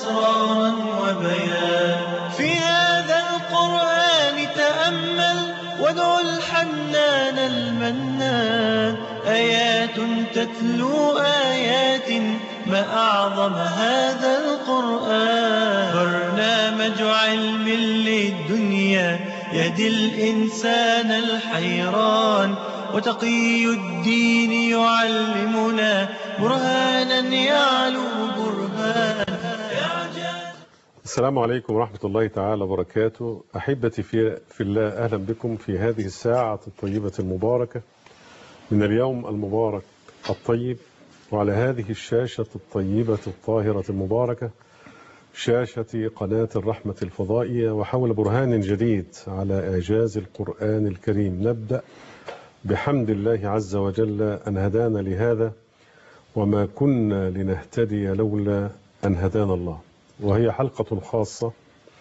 أسرارا وبيان في هذا القرآن تأمل وادع الحنان المنان آيات تتلو آيات ما أعظم هذا القرآن برنامج علم للدنيا يهدي الإنسان الحيران وتقي الدين يعلمنا برهانا يعلو برهان السلام عليكم ورحمة الله تعالى وبركاته أحبتي في, في الله أهلا بكم في هذه الساعة الطيبة المباركة من اليوم المبارك الطيب وعلى هذه الشاشة الطيبة الطاهرة المباركة شاشة قناة الرحمة الفضائية وحول برهان جديد على إعجاز القرآن الكريم نبدأ بحمد الله عز وجل أن هدانا لهذا وما كنا لنهتدي لولا أن هدانا الله وهي حلقة خاصة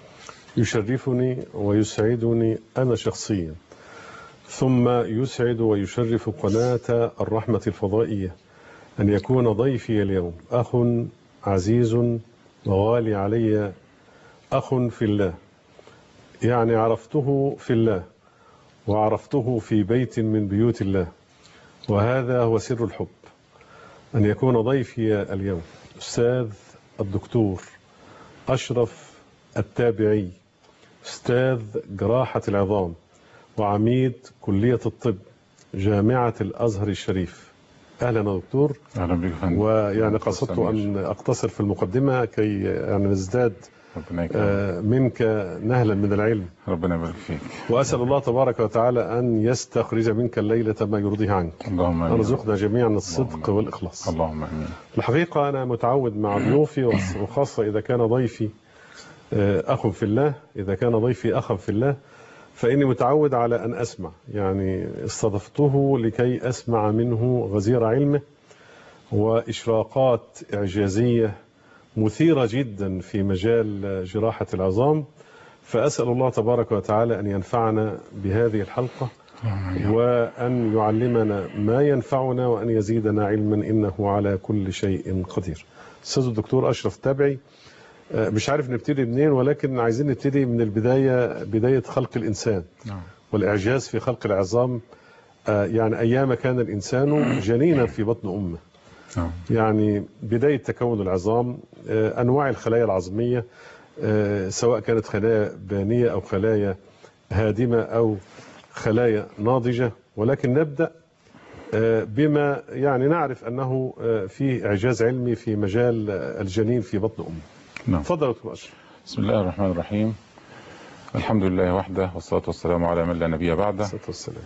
يشرفني ويسعدني أنا شخصيا ثم يسعد ويشرف قناة الرحمة الفضائية أن يكون ضيفي اليوم أخ عزيز وغالي علي أخ في الله يعني عرفته في الله وعرفته في بيت من بيوت الله وهذا هو سر الحب أن يكون ضيفي اليوم أستاذ الدكتور أشرف التابعي أستاذ جراحة العظام وعميد كلية الطب جامعة الأزهر الشريف أهلا يا دكتور اهلا بك يا فندم ويعني قصدت أن أقتصر في المقدمة كي يعني نزداد ربنا يكرمك آه، منك نهلا من العلم ربنا يبارك فيك وأسأل الله تبارك وتعالى أن يستخرج منك الليلة ما يرضيه عنك اللهم امين ارزقنا جميعا الصدق اللهم. والإخلاص اللهم امين الحقيقة أنا متعود مع ضيوفي وخاصة إذا كان ضيفي آه، أخ في الله إذا كان ضيفي أخا في الله فإني متعود على أن أسمع يعني استضفته لكي أسمع منه غزير علمه وإشراقات إعجازية مثيرة جدا في مجال جراحة العظام فأسأل الله تبارك وتعالى أن ينفعنا بهذه الحلقة وأن يعلمنا ما ينفعنا وأن يزيدنا علما إنه على كل شيء قدير أستاذ الدكتور أشرف تابعي آه، مش عارف نبتدي منين ولكن عايزين نبتدي من البداية بداية خلق الإنسان نعم والإعجاز في خلق العظام آه، يعني أيام كان الإنسان جنينا في بطن أمه نعم يعني بداية تكون العظام آه، أنواع الخلايا العظمية آه، سواء كانت خلايا بانية أو خلايا هادمة أو خلايا ناضجة ولكن نبدأ آه، بما يعني نعرف أنه آه، فيه إعجاز علمي في مجال آه، الجنين في بطن أمه نعم تفضل يا دكتور أشرف بسم الله الرحمن الرحيم الحمد لله وحده والصلاة والسلام على من لا نبي بعده الصلاة والسلام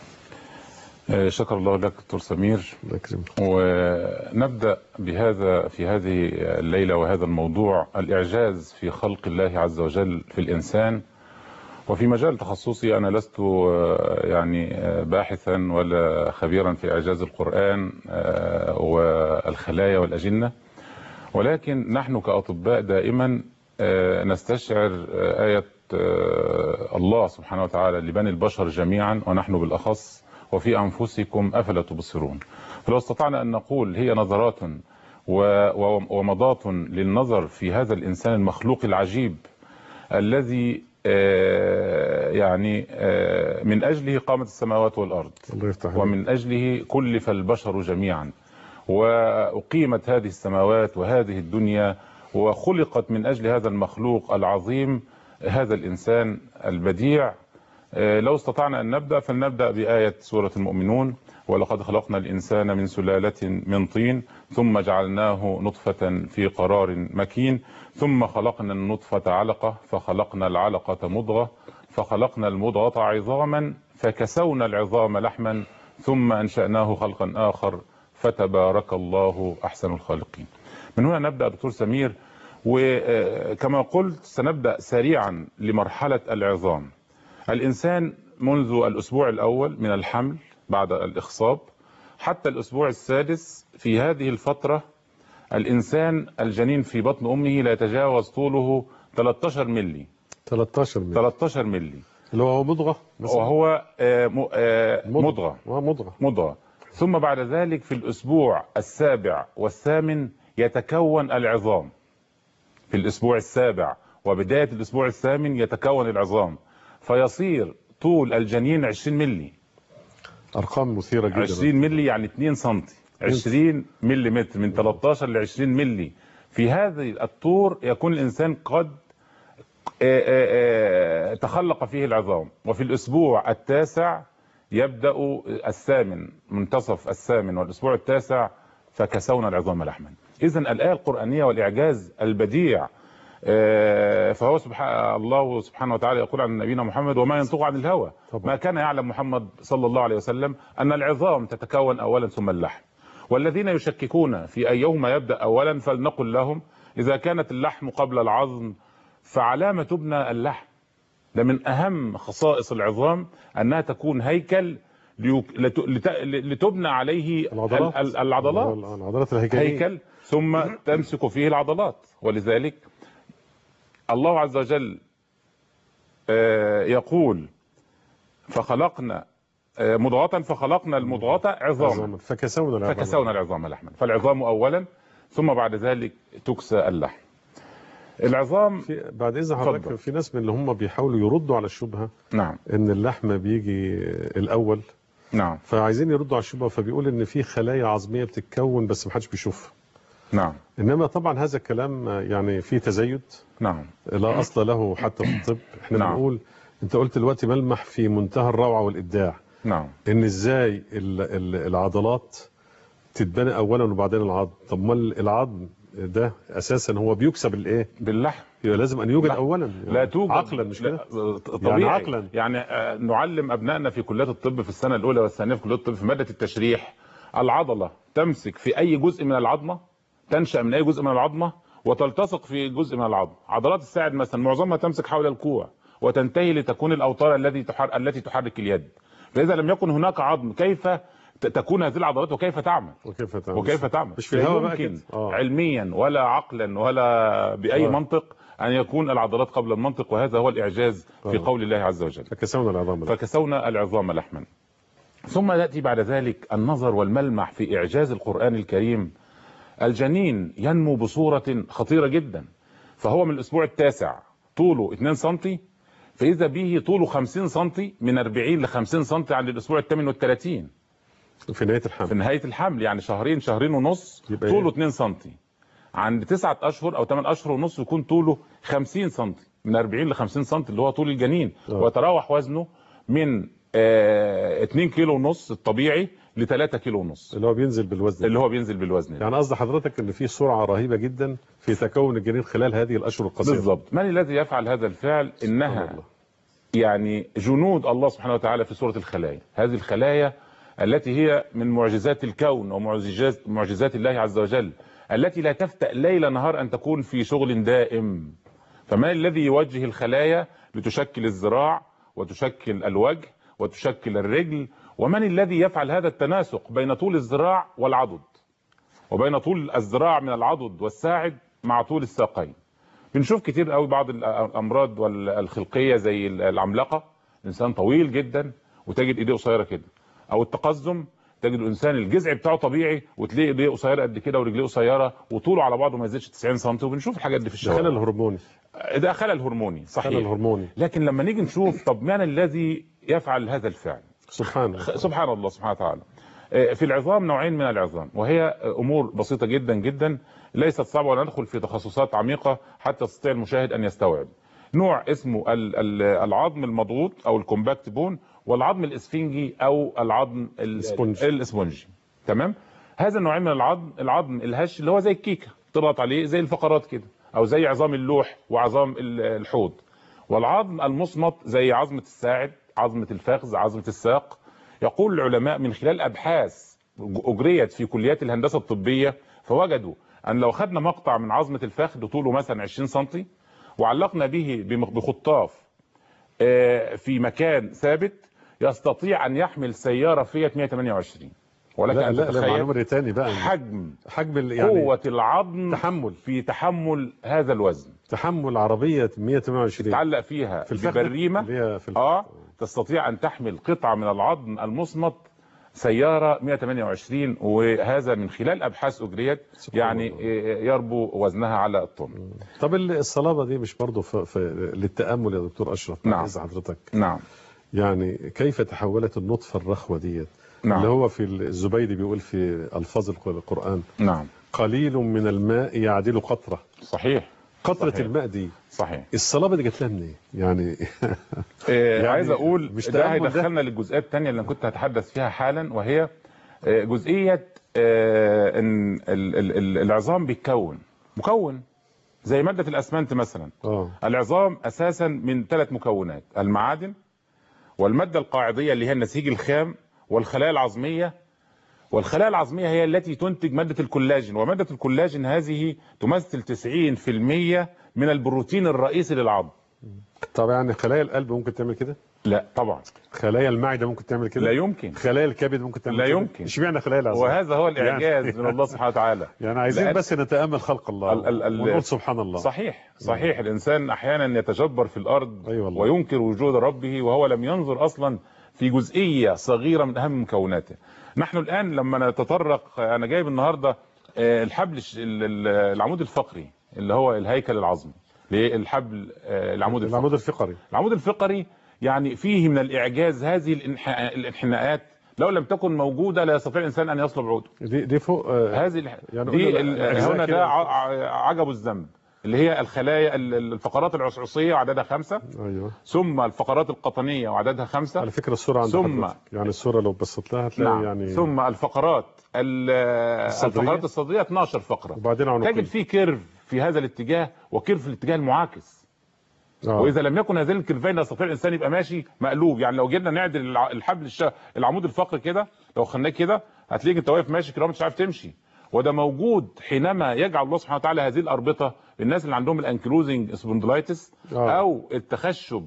آه، شكر الله لك دكتور سمير الله يكرمك ونبدأ بهذا في هذه الليلة وهذا الموضوع الإعجاز في خلق الله عز وجل في الإنسان وفي مجال تخصصي أنا لست آه، يعني آه، باحثا ولا خبيرا في إعجاز القرآن آه، والخلايا والأجنة ولكن نحن كأطباء دائما آه، نستشعر آه، آية آه، الله سبحانه وتعالى لبني البشر جميعا ونحن بالأخص وفي أنفسكم أفلا تبصرون فلو استطعنا أن نقول هي نظرات و- و- ومضات للنظر في هذا الإنسان المخلوق العجيب الذي آه، يعني آه، من أجله قامت السماوات والأرض الله يفتح عليك. ومن أجله كلف البشر جميعا وأقيمت هذه السماوات وهذه الدنيا وخلقت من أجل هذا المخلوق العظيم هذا الإنسان البديع آه، لو استطعنا أن نبدأ فلنبدأ بآية سورة المؤمنون ولقد خلقنا الإنسان من سلالة من طين ثم جعلناه نطفة في قرار مكين ثم خلقنا النطفة علقة فخلقنا العلقة مضغة فخلقنا المضغة عظاما فكسونا العظام لحما ثم أنشأناه خلقا آخر فتبارك الله أحسن الخالقين من هنا نبدأ دكتور سمير وكما قلت سنبدأ سريعا لمرحلة العظام الإنسان منذ الأسبوع الأول من الحمل بعد الإخصاب حتى الأسبوع السادس في هذه الفترة الإنسان الجنين في بطن أمه لا يتجاوز طوله 13 ملي 13 ملي 13 ملي اللي هو مضغة مثلا وهو آه، م- آه، مضغة آه، مضغة مضغة ثم بعد ذلك في الأسبوع السابع والثامن يتكون العظام في الاسبوع السابع وبدايه الاسبوع الثامن يتكون العظام فيصير طول الجنين 20 ملي ارقام مثيره جدا 20 ملي يعني 2 سم 20 ملي متر من 13 ل 20 ملي في هذه الطور يكون الانسان قد آه، آه، آه، تخلق فيه العظام وفي الاسبوع التاسع يبدا الثامن منتصف الثامن والاسبوع التاسع فكسونا العظام لحما اذا الايه القرانيه والاعجاز البديع آه، فهو سبحان الله سبحانه وتعالى يقول عن نبينا محمد وما ينطق عن الهوى طبعا. ما كان يعلم محمد صلى الله عليه وسلم ان العظام تتكون اولا ثم اللحم والذين يشككون في ايهما يبدا اولا فلنقل لهم اذا كانت اللحم قبل العظم فعلامه تبنى اللحم ده من اهم خصائص العظام انها تكون هيكل ليك- لت- لت- لتبنى عليه العضلات ال- ال- العضلات العضلات الهيكليه هيكل ثم تمسك فيه العضلات ولذلك الله عز وجل آه، يقول فخلقنا آه، مضغة فخلقنا المضغة عظاما عظاما. فكسونا العظام فكسونا العظام لحما فالعظام أولا ثم بعد ذلك تكسى اللحم العظام في بعد اذن حضرتك اتفضل. في ناس من اللي هم بيحاولوا يردوا على الشبهه نعم ان اللحم بيجي الاول نعم فعايزين يردوا على الشبهه فبيقول ان في خلايا عظميه بتتكون بس محدش بيشوفها نعم انما طبعا هذا الكلام يعني فيه تزايد نعم لا اصل له حتى في الطب احنا نعم. بنقول انت قلت دلوقتي ملمح في منتهى الروعه والابداع نعم ان ازاي ال- ال- العضلات تتبنى اولا وبعدين العظم طب ما العظم ده اساسا هو بيكسب الايه باللحم يبقى لازم ان يوجد لا. اولا لا توجد عقلا مش كده لا، طبيعي يعني عقلا. يعني آه، نعلم ابنائنا في كليات الطب في السنه الاولى والثانيه في كليات الطب في ماده التشريح العضله تمسك في اي جزء من العظمه تنشا من اي جزء من العظمه وتلتصق في جزء من العظم عضلات الساعد مثلا معظمها تمسك حول الكوع وتنتهي لتكون الاوتار الذي تحر... التي تحرك اليد فاذا لم يكن هناك عظم كيف ت- تكون هذه العضلات وكيف تعمل وكيف تعمل وكيف تعمل مش في لا الهواء بقى يمكن كده آه. علميا ولا عقلا ولا باي آه. منطق ان يكون العضلات قبل المنطق وهذا هو الاعجاز في آه. قول الله عز وجل فكسونا العظام فكسونا العظام لحما ثم ياتي بعد ذلك النظر والملمح في اعجاز القران الكريم الجنين ينمو بصوره خطيره جدا فهو من الاسبوع التاسع طوله 2 سم فاذا به طوله 50 سم من 40 ل 50 سم عند الاسبوع الثامن والثلاثين في نهايه في الحمل نهايه الحمل يعني شهرين شهرين ونص يبقى طوله إيه؟ 2 سم عند تسعة اشهر او 8 اشهر ونص يكون طوله 50 سم من 40 ل 50 سم اللي هو طول الجنين آه. ويتراوح وزنه من آه 2 كيلو ونص الطبيعي ل 3 كيلو ونص اللي هو بينزل بالوزن اللي هو بينزل بالوزن ده. يعني قصد حضرتك ان في سرعه رهيبه جدا في تكون الجنين خلال هذه الاشهر القصيره بالضبط من الذي يفعل هذا الفعل سبحان انها الله. يعني جنود الله سبحانه وتعالى في سورة الخلايا هذه الخلايا التي هي من معجزات الكون ومعجزات معجزات الله عز وجل التي لا تفتأ ليل نهار أن تكون في شغل دائم فمن الذي يوجه الخلايا لتشكل الذراع وتشكل الوجه وتشكل الرجل ومن الذي يفعل هذا التناسق بين طول الذراع والعضد وبين طول الذراع من العضد والساعد مع طول الساقين بنشوف كتير قوي بعض الامراض والخلقيه زي العملاقه انسان طويل جدا وتجد ايديه قصيره كده او التقزم تجد الانسان الجذع بتاعه طبيعي وتلاقي ايديه قصيره قد كده ورجليه قصيره وطوله على بعضه ما يزيدش 90 سم وبنشوف الحاجات دي في الخلل الشارع الهرموني ده خلل هرموني الخلل صحيح الهرموني لكن لما نيجي نشوف طب من الذي يفعل هذا الفعل سبحان الله سبحان الله سبحانه وتعالى في العظام نوعين من العظام وهي امور بسيطه جدا جدا ليست صعبه ولا ندخل في تخصصات عميقه حتى يستطيع المشاهد ان يستوعب نوع اسمه ال- ال- العظم المضغوط او الكومباكت بون والعظم الاسفنجي او العظم ال- الإسفنجي. الاسفنجي تمام هذا النوعين من العظم العظم الهش اللي هو زي الكيكه تضغط عليه زي الفقرات كده او زي عظام اللوح وعظام ال- الحوض والعظم المصمت زي عظمه الساعد عظمه الفخذ عظمه الساق يقول العلماء من خلال ابحاث اجريت في كليات الهندسه الطبيه فوجدوا ان لو خدنا مقطع من عظمه الفخذ طوله مثلا 20 سم وعلقنا به بم- بخطاف آه، في مكان ثابت يستطيع ان يحمل سياره فيات 128 ولك لا ان لا لا معلومه تتخيل دي تاني بقى حجم حجم ال- يعني قوه العظم تحمل في تحمل هذا الوزن تحمل عربيه 128 تعلق فيها في الفخذ ببريمه اللي هي في الفخذ. اه تستطيع ان تحمل قطعه من العظم المصمت سياره 128 وهذا من خلال ابحاث اجريت سبحان يعني الله. يربو وزنها على الطن طب ال- الصلابه دي مش برضه في في للتامل يا دكتور اشرف نعم. عايز حضرتك نعم يعني كيف تحولت النطفه الرخوه ديت نعم. اللي هو في الزبيدي بيقول في الفاظ الق- القران نعم قليل من الماء يعدل قطره صحيح قطره صحيح. الماء دي صحيح الصلابه دي جت لها منين يعني آه، يعني عايز اقول مش ده تأمل ده؟ هيدخلنا للجزئيه الثانيه اللي انا كنت هتحدث فيها حالا وهي آه، جزئيه آه، ان ال- ال- ال- العظام بيتكون مكون زي ماده الاسمنت مثلا اه العظام اساسا من ثلاث مكونات المعادن والماده القاعديه اللي هي النسيج الخام والخلايا العظميه والخلايا العظميه هي التي تنتج ماده الكولاجين وماده الكولاجين هذه تمثل 90% من البروتين الرئيسي للعظم طب يعني خلايا القلب ممكن تعمل كده لا طبعا خلايا المعده ممكن تعمل كده لا يمكن خلايا الكبد ممكن تعمل لا كده يمكن. اشمعنى خلايا العظام وهذا هو الاعجاز يعني- من الله سبحانه وتعالى يعني عايزين لأن- بس نتامل خلق الله ال- ال- ال- ونقول سبحان الله صحيح صحيح الانسان احيانا يتجبر في الارض أي والله. وينكر وجود ربه وهو لم ينظر اصلا في جزئيه صغيره من اهم مكوناته نحن الان لما نتطرق انا جايب النهارده آه، الحبل الش- ال- ال- العمود الفقري اللي هو الهيكل العظمي للحبل آه، العمود الفقري العمود الفقري العمود الفقري يعني فيه من الاعجاز هذه الانح- الانحناءات لو لم تكن موجوده لا يستطيع الانسان ان يصلب عوده دي دي فوق آه، هذه الح... يعني دي قلنا ال- أجزاء هنا كده. ده ع- ع- عجب الذنب اللي هي الخلايا ال- ال- الفقرات العصعصيه وعددها خمسة ايوه ثم الفقرات القطنيه وعددها خمسة على فكره الصوره عند ثم- حضرتك يعني الصوره لو بصيت لها هتلاقي نعم يعني ثم الفقرات ال- الصدرية. الفقرات الصدريه 12 فقره وبعدين عنقية تجد في كيرف في هذا الاتجاه وكيرف في الاتجاه المعاكس آه. واذا لم يكن هذين الكيرفين لا يستطيع الانسان يبقى ماشي مقلوب يعني لو جينا نعدل الع- الحبل الش... العمود الفقري كده لو خلناه كده هتلاقيك انت واقف ماشي كده مش عارف تمشي وده موجود حينما يجعل الله سبحانه وتعالى هذه الاربطه الناس اللي عندهم الانكلوزنج سبوندلايتس آه. او التخشب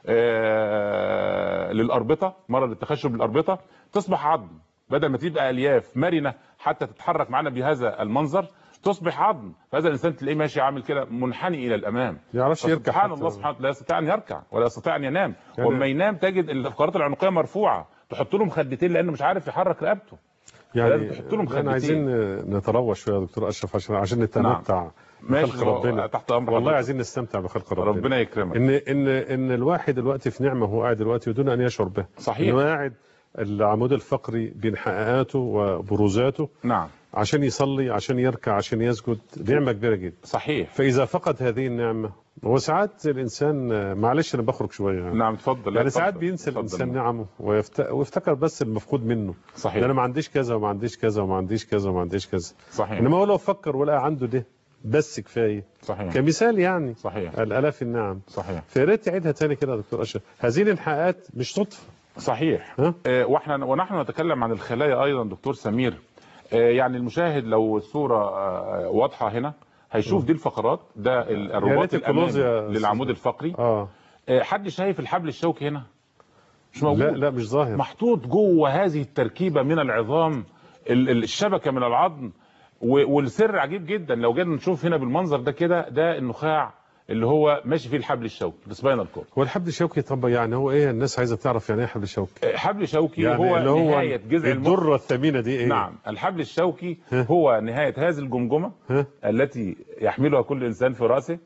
آه للاربطه مرض التخشب للاربطه تصبح عظم بدل ما تبقى الياف مرنه حتى تتحرك معنا بهذا المنظر تصبح عظم فهذا الانسان تلاقيه ماشي عامل كده منحني الى الامام يعرفش يركع سبحان حتى. الله سبحانه وتعالى لا يستطيع ان يركع ولا يستطيع ان ينام يعني- وما ينام تجد الفقرات العنقيه مرفوعه تحط له مخدتين لانه مش عارف يحرك رقبته يعني لازم تحط لهم احنا عايزين نتروى شويه يا دكتور اشرف عشان عشان نتمتع ماشي بخلق ربنا تحت امر والله حضرتك. عايزين نستمتع بخلق ربنا ربنا يكرمك ان ان ان الواحد دلوقتي في نعمه وهو قاعد دلوقتي بدون ان يشعر بها صحيح. انه قاعد العمود الفقري بانحناءاته وبروزاته نعم عشان يصلي عشان يركع عشان يسجد نعمه كبيره جدا صحيح فاذا فقد هذه النعمه هو ساعات الانسان معلش انا بخرج شويه يعني, نعم اتفضل لا، يعني ساعات اتفضل. بينسى اتفضل. الانسان نعمه ويفت... ويفتكر بس المفقود منه صحيح انا ما عنديش كذا وما عنديش كذا وما عنديش كذا وما عنديش كذا صحيح انما هو لو فكر ولقى عنده ده بس كفايه صحيح كمثال يعني صحيح الالاف النعم صحيح فيا ريت تعيدها تاني كده يا دكتور اشرف هذه الانحاءات مش صدفه صحيح ها؟ آه، واحنا ونحن نتكلم عن الخلايا ايضا دكتور سمير آه، يعني المشاهد لو الصوره آه، واضحه هنا هيشوف دي الفقرات ده ال- الرباط ريت الكلوز يا الامامي للعمود الفقري اه آه، حد شايف الحبل الشوكي هنا مش موجود لا لا مش ظاهر محطوط جوه هذه التركيبه من العظام ال- ال- الشبكه من العظم و- والسر عجيب جدا لو جينا نشوف هنا بالمنظر ده كده ده النخاع اللي هو ماشي فيه الحبل الشوكي السباينال كورد هو الحبل الشوكي طب يعني هو ايه الناس عايزه تعرف يعني ايه حبل شوكي حبل شوكي يعني هو, اللي هو نهايه جذع المخ الدره الثمينه دي ايه نعم الحبل الشوكي ها؟ هو نهايه هذه الجمجمه ها؟ التي يحملها كل انسان في راسه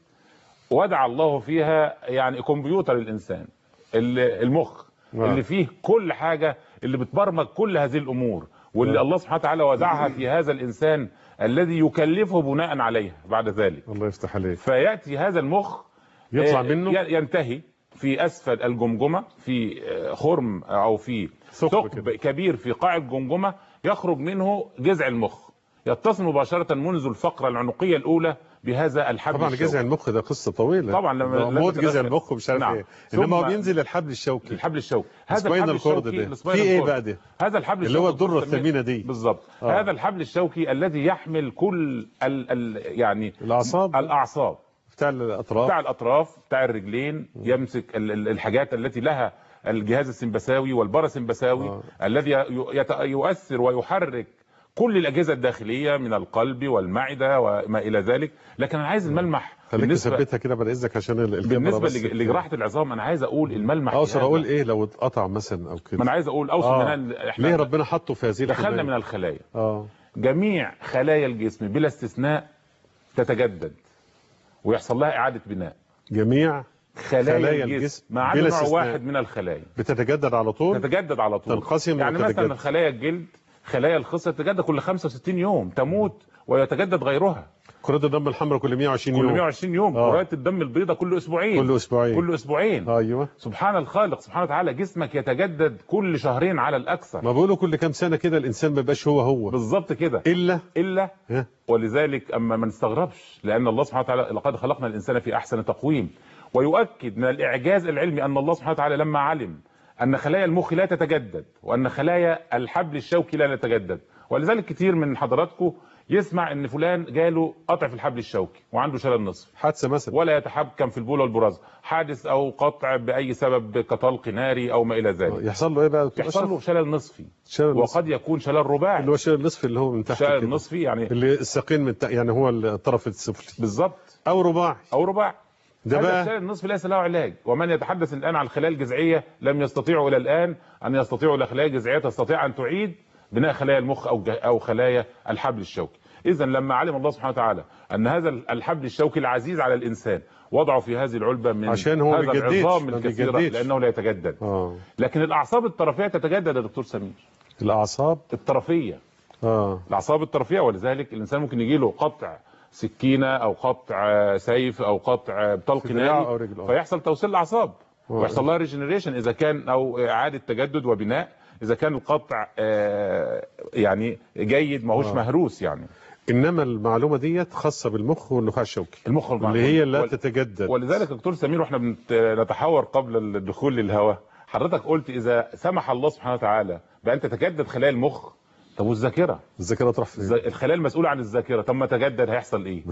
ودع الله فيها يعني كمبيوتر الانسان ال- المخ نعم. اللي فيه كل حاجه اللي بتبرمج كل هذه الامور واللي نعم. الله سبحانه وتعالى وضعها في هذا الانسان الذي يكلفه بناء عليها بعد ذلك الله يفتح عليك فياتي هذا المخ يطلع آه، منه ي- ينتهي في اسفل الجمجمه في آه، خرم او في ثقب ثقب كده. كبير في قاع الجمجمه يخرج منه جذع المخ يتصل مباشره منذ الفقره العنقيه الاولى بهذا الحبل طبعا الشوكي. جذع المخ ده قصه طويله طبعا لما- ده لما موت جذع تتدخل. المخ مش عارف نعم. ايه انما هو ثم- بينزل الحبل الشوكي الحبل الشوكي هذا سباين الحبل الكورد الشوكي ده السباين في ايه الكورد. بقى ده هذا الحبل اللي هو الشوكي الدره بنسميه- الثمينه دي بالظبط آه. هذا الحبل الشوكي الذي يحمل كل ال ال يعني الاعصاب الاعصاب بتاع الاطراف بتاع الاطراف بتاع الرجلين يمسك ال- ال- الحاجات التي لها الجهاز السمبثاوي والباراسمبثاوي آه. الذي ي- يت- يؤثر ويحرك كل الاجهزه الداخليه من القلب والمعده وما الى ذلك لكن انا عايز الملمح خليك بالنسبة- تثبتها كده بعد اذنك عشان ال- الكاميرا بالنسبه بس لج- لجراحه العظام انا عايز اقول الملمح في اوصل هذا- اقول ايه لو اتقطع مثلا او ما كده انا عايز اقول اوصل آه. من احنا ليه ربنا حطه في هذه دخلنا الحماية؟ من الخلايا اه جميع خلايا الجسم بلا استثناء تتجدد ويحصل لها اعاده بناء جميع خلايا, خلايا الجسم, الجسم ما عدا بلا نوع استثناء. واحد من الخلايا بتتجدد على طول تتجدد على طول تنقسم يعني وتتجدد. مثلا خلايا الجلد خلايا الخصيه تتجدد كل 65 يوم تموت ويتجدد غيرها كرات الدم الحمراء كل 120 كل يوم 120 يوم آه. كرات الدم البيضاء كل اسبوعين كل اسبوعين كل اسبوعين ايوه سبحان الخالق سبحانه وتعالى جسمك يتجدد كل شهرين على الاكثر ما بيقولوا كل كام سنه كده الانسان ما بيبقاش هو هو بالظبط كده الا الا ها ولذلك اما ما نستغربش لان الله سبحانه وتعالى لقد خلقنا الانسان في احسن تقويم ويؤكد من الاعجاز العلمي ان الله سبحانه وتعالى لما علم ان خلايا المخ لا تتجدد وان خلايا الحبل الشوكي لا تتجدد ولذلك كتير من حضراتكم يسمع ان فلان جاله قطع في الحبل الشوكي وعنده شلل نصفي حادثه مثلا ولا يتحكم في البول والبراز حادث او قطع باي سبب كطلق ناري او ما الى ذلك يحصل له ايه بقى يحصل له شلل نصفي شلل نصفي وقد يكون شلل رباعي اللي هو شلل النصف اللي هو من تحت شلل كده. نصفي يعني اللي الساقين من تحت يعني هو الطرف السفلي بالظبط او رباعي او رباع ده هذا بقى الشلل النصفي ليس له علاج ومن يتحدث الان عن الخلايا الجذعيه لم يستطيعوا الى الان ان يستطيعوا الخلايا الجذعيه تستطيع ان تعيد بناء خلايا المخ او ج- او خلايا الحبل الشوكي اذا لما علم الله سبحانه وتعالى ان هذا الحبل الشوكي العزيز على الانسان وضعه في هذه العلبه من عشان هو هذا ما بيجددش، العظام ما الكثيره بيجددش. لانه لا يتجدد اه لكن الاعصاب الطرفيه تتجدد يا دكتور سمير الاعصاب الطرفيه اه الاعصاب الطرفيه ولذلك الانسان ممكن يجي له قطع سكينه او قطع سيف او قطع طلق في دراعه ناري أو رجله. فيحصل توصيل الاعصاب آه. ويحصل لها ريجنريشن اذا كان او اعاده تجدد وبناء اذا كان القطع آه، يعني جيد ماهوش آه. مهروس يعني انما المعلومه ديت خاصه بالمخ والنخاع الشوكي المخ اللي هي لا وال- تتجدد ولذلك دكتور سمير واحنا بنت- نتحاور قبل الدخول للهواء حضرتك قلت اذا سمح الله سبحانه وتعالى بان تتجدد خلايا المخ طب والذاكره الذاكره تروح فين الز- الخلايا المسؤوله عن الذاكره طب ما تجدد هيحصل ايه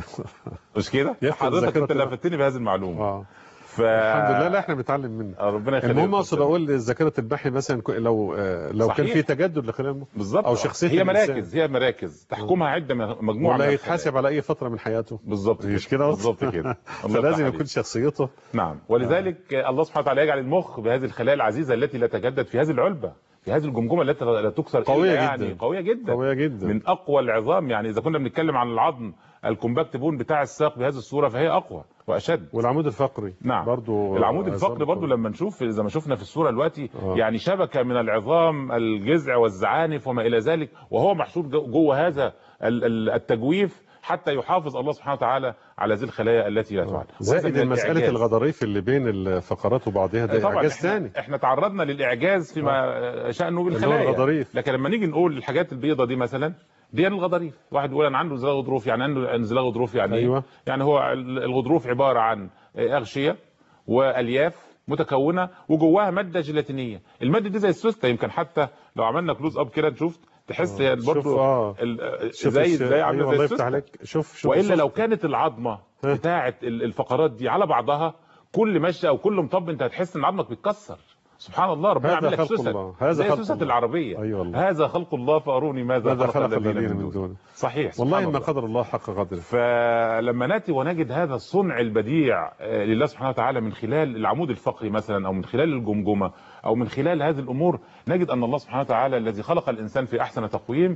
مش كده يفقد حضرتك الذاكرة انت تبقى. لفتني بهذه المعلومه اه ف الحمد لله لا احنا بنتعلم منه آه، ربنا يخليك المهم اقصد اقول ذاكره البحث مثلا ك- لو آه، لو كان صحيح. في تجدد لخلايا المخ بالظبط أو شخصية هي الإنسان. مراكز هي مراكز تحكمها عده م- مجموعه ولا من يتحاسب على اي فتره من حياته الخلايا. بالظبط مش كده بالظبط كده الله فلازم يفتح يكون عليك. شخصيته نعم ولذلك الله سبحانه وتعالى يجعل المخ بهذه الخلايا العزيزه التي لا تتجدد في هذه العلبه في هذه الجمجمه التي لا تكسر إلا قوية يعني جدا. قويه جدا قويه جدا من اقوى العظام يعني اذا كنا بنتكلم عن العظم الكومباكت بون بتاع الساق بهذه الصوره فهي اقوى واشد والعمود الفقري نعم برضو العمود عظام الفقري برضو قوي. لما نشوف زي ما شفنا في الصوره دلوقتي آه. يعني شبكه من العظام الجذع والزعانف وما الى ذلك وهو محشور جو- جوه هذا ال- ال- التجويف حتى يحافظ الله سبحانه وتعالى على هذه الخلايا التي لا تعد زائد وهذا من مساله الإعجاز. الغضاريف اللي بين الفقرات وبعضها ده طبعا اعجاز احنا, ثاني احنا تعرضنا للاعجاز فيما شانه اللي هو بالخلايا الغضاريف. لكن لما نيجي نقول الحاجات البيضة دي مثلا دي الغضاريف واحد يقول انا عنده انزلاق غضروف يعني عنده انزلاق غضروف يعني إيه؟ أيوة. يعني هو ال- الغضروف عباره عن اغشيه والياف متكونه وجواها ماده جيلاتينيه الماده دي زي السوسته يمكن حتى لو عملنا كلوز اب كده نشوف تحس هي شوف برضه اه ال- شوف زي الش- زي عامله أيوة زي الله يفتح السوسته عليك شوف شوف والا السوسته. لو كانت العظمه ها. بتاعه ال- الفقرات دي على بعضها كل مشي او كل مطب انت هتحس ان عظمك بيتكسر سبحان الله ربنا هذا عامل لك خلق سوست الله. هذا زي خلق سوست الله. العربيه أيوة والله. هذا خلق الله فاروني ماذا ماذا خلق الذين من دونه دونه صحيح والله سبحان ما الله. قدر الله حق قدره فلما ناتي ونجد هذا الصنع البديع آه، لله سبحانه وتعالى من خلال العمود الفقري مثلا او من خلال الجمجمه او من خلال هذه الامور نجد ان الله سبحانه وتعالى الذي خلق الانسان في احسن تقويم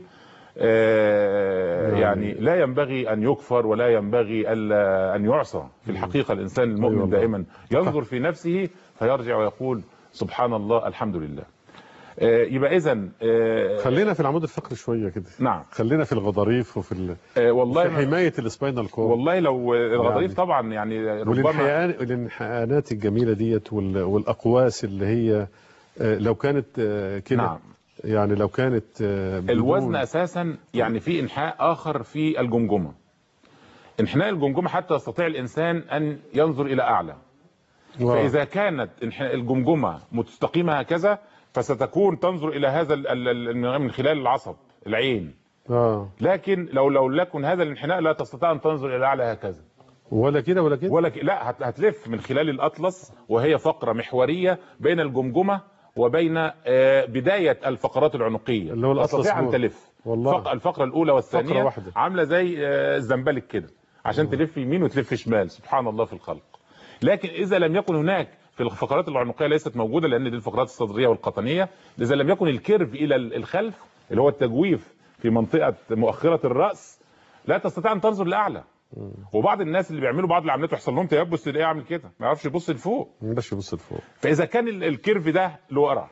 آه، نعم. يعني لا ينبغي ان يكفر ولا ينبغي الا ان يعصى في الحقيقه الانسان المؤمن أيوة والله. دائما ينظر في نفسه فيرجع ويقول سبحان الله الحمد لله آه، يبقى اذا خلينا في العمود الفقري شويه كده نعم خلينا في الغضاريف وفي ال... آه، والله في حمايه السباينال كورد والله لو الغضاريف يعني. طبعا يعني ربما والانحناء- والانحناءات الجميله ديت وال... والاقواس اللي هي آه، لو كانت آه، كده نعم يعني لو كانت آه، بدون- الوزن اساسا يعني في انحاء اخر في الجمجمه انحناء الجمجمه حتى يستطيع الانسان ان ينظر الى اعلى واو. فاذا كانت انحناء الجمجمه مستقيمه هكذا فستكون تنظر الى هذا ال- ال- ال- من خلال العصب العين اه لكن لو لو لكن هذا الانحناء لا تستطيع ان تنظر الى اعلى هكذا ولا كده ولا كده ولا ك... لا هت... هتلف من خلال الاطلس وهي فقره محوريه بين الجمجمه وبين آه، بدايه الفقرات العنقيه اللي هو الأطلس تستطيع ان هو. تلف والله. فق... الفقره الاولى والثانيه فقرة واحدة. عامله زي آه، الزنبلك كده عشان تلف يمين وتلف شمال سبحان الله في الخلق لكن اذا لم يكن هناك في الفقرات العنقيه ليست موجوده لان دي الفقرات الصدريه والقطنيه اذا لم يكن الكيرف الى الخلف اللي هو التجويف في منطقه مؤخره الراس لا تستطيع ان تنظر لاعلى وبعض الناس اللي بيعملوا بعض العمليات ويحصل لهم تيبس تلاقيه يعمل كده ما يعرفش يبص لفوق باش يبص لفوق فاذا كان ال- الكيرف ده لورا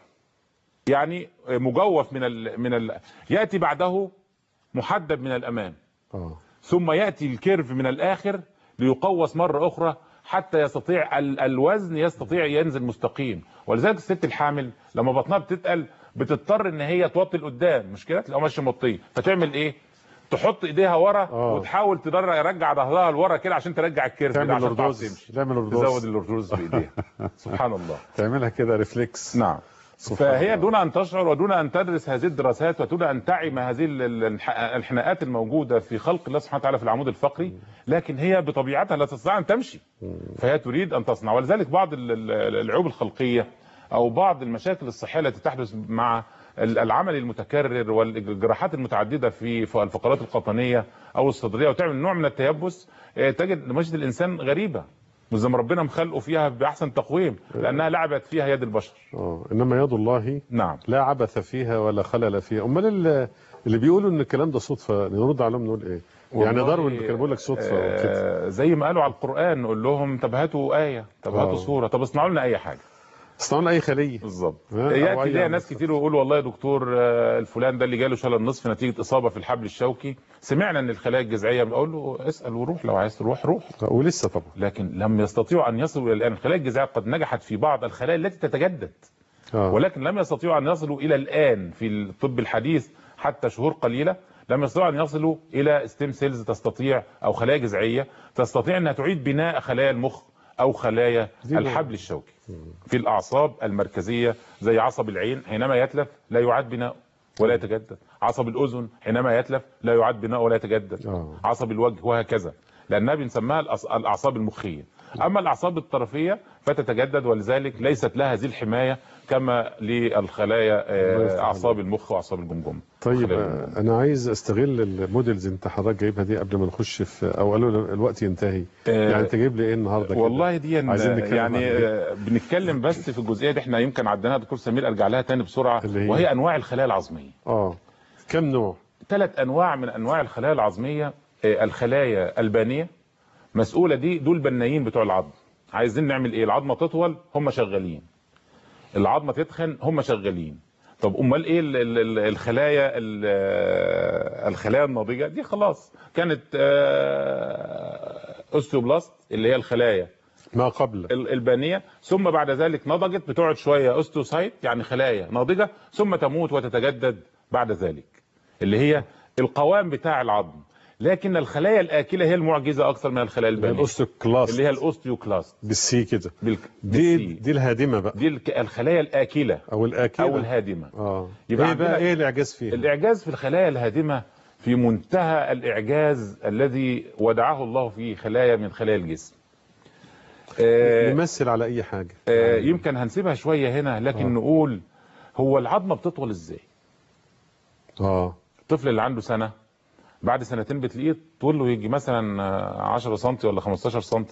يعني مجوف من ال من ال ياتي بعده محدب من الامام اه ثم ياتي الكيرف من الاخر ليقوس مره اخرى حتى يستطيع ال- الوزن يستطيع ينزل مستقيم ولذلك الست الحامل لما بطنها بتتقل بتضطر ان هي توطي لقدام مش كده تلاقيها ماشيه مطيه فتعمل ايه تحط ايديها ورا آه. وتحاول تدرج ترجع ظهرها لورا كده عشان ترجع الكيرف ده تعمل عشان تعرف الاردوز تمشي تعمل تزود الاردوز الاردوز بايديها سبحان الله تعملها كده ريفلكس نعم سبحان فهي الله. دون ان تشعر ودون ان تدرس هذه الدراسات ودون ان تعي ما هذه ال- ال- الح- الحناءات الموجوده في خلق الله سبحانه وتعالى في العمود الفقري لكن هي بطبيعتها لا تستطيع ان تمشي فهي تريد ان تصنع ولذلك بعض ال- ال- العيوب الخلقيه او بعض المشاكل الصحيه التي تحدث مع ال- العمل المتكرر والجراحات المتعدده في في الفقرات القطنيه او الصدريه وتعمل نوع من التيبس آه، تجد مشهد الانسان غريبه مش زي ما ربنا مخلقه فيها باحسن تقويم لانها لعبت فيها يد البشر اه انما يد الله نعم لا عبث فيها ولا خلل فيها امال ال- اللي بيقولوا ان الكلام ده صدفه نرد عليهم نقول ايه يعني والله، داروين كان بيقول لك صدفه وكده آه زي ما قالوا على القرآن نقول لهم طب هاتوا آية طب آه. هاتوا صورة طب اصنعوا لنا أي حاجة اصنعوا لنا اي خليه بالظبط آه، أو يأتي أي ليا عمل ناس صح. كتير ويقولوا والله يا دكتور آه، الفلان ده اللي جاله شلل النصف نتيجة إصابة في الحبل الشوكي سمعنا إن الخلايا الجذعية بقول له اسأل وروح لو عايز تروح روح ولسه طبعا لكن لم يستطيعوا أن يصلوا إلى الآن الخلايا الجذعية قد نجحت في بعض الخلايا التي تتجدد اه ولكن لم يستطيعوا ان يصلوا الى الان في الطب الحديث حتى شهور قليله لم يستطيعوا ان يصلوا الى ستيم سيلز تستطيع او خلايا جذعيه تستطيع انها تعيد بناء خلايا المخ او خلايا دي الحبل الشوكي في الاعصاب المركزيه زي عصب العين حينما يتلف لا يعاد بناؤه ولا يتجدد عصب الاذن حينما يتلف لا يعاد بناؤه ولا يتجدد آه. عصب الوجه وهكذا لانها بنسميها الأص- الاعصاب المخيه اما الاعصاب الطرفيه فتتجدد ولذلك ليست لها هذه الحمايه كما للخلايا الله يفتح آه، اعصاب المخ واعصاب الجمجمه طيب خلايا آه، انا عايز استغل الموديلز انت حضرتك جايبها دي قبل ما نخش في او قالوا الوقت ينتهي آه، يعني انت جايب لي ايه النهارده كده؟ والله دي عايزين نتكلم يعني عن آه، بنتكلم بس في الجزئيه دي احنا يمكن عدناها دكتور سمير ارجع لها تاني بسرعه اللي هي؟ وهي انواع الخلايا العظميه اه كم نوع ثلاث انواع من انواع الخلايا العظميه آه، الخلايا البانيه مسؤوله دي دول بنايين بتوع العظم عايزين نعمل ايه العظمه تطول هم شغالين العظمه تتخن هم شغالين طب امال ايه ال- ال- ال- الخلايا ال- آه، الخلايا الناضجه دي خلاص كانت آه، اوستيوبلاست اللي هي الخلايا ما قبل ال- البانيه ثم بعد ذلك نضجت بتقعد شويه اوستوسايت يعني خلايا ناضجه ثم تموت وتتجدد بعد ذلك اللي هي القوام بتاع العظم لكن الخلايا الاكله هي المعجزه اكثر من الخلايا البانيه الاوستوكلاست اللي هي الاوستيوكلاست بالسي كده بالك... دي بالسي. دي الهادمه بقى دي الك- الخلايا الاكله او الاكله او الهادمه اه يبقى ايه بقى عندنا- ايه الاعجاز فيها الاعجاز في الخلايا الهادمه في منتهى الاعجاز الذي ودعه الله في خلايا من خلايا الجسم آه، نمثل على اي حاجه آه، يمكن هنسيبها شويه هنا لكن آه. نقول هو العظمه بتطول ازاي اه الطفل اللي عنده سنه بعد سنتين بتلاقيه طوله يجي مثلا آه، 10 سم ولا 15 سم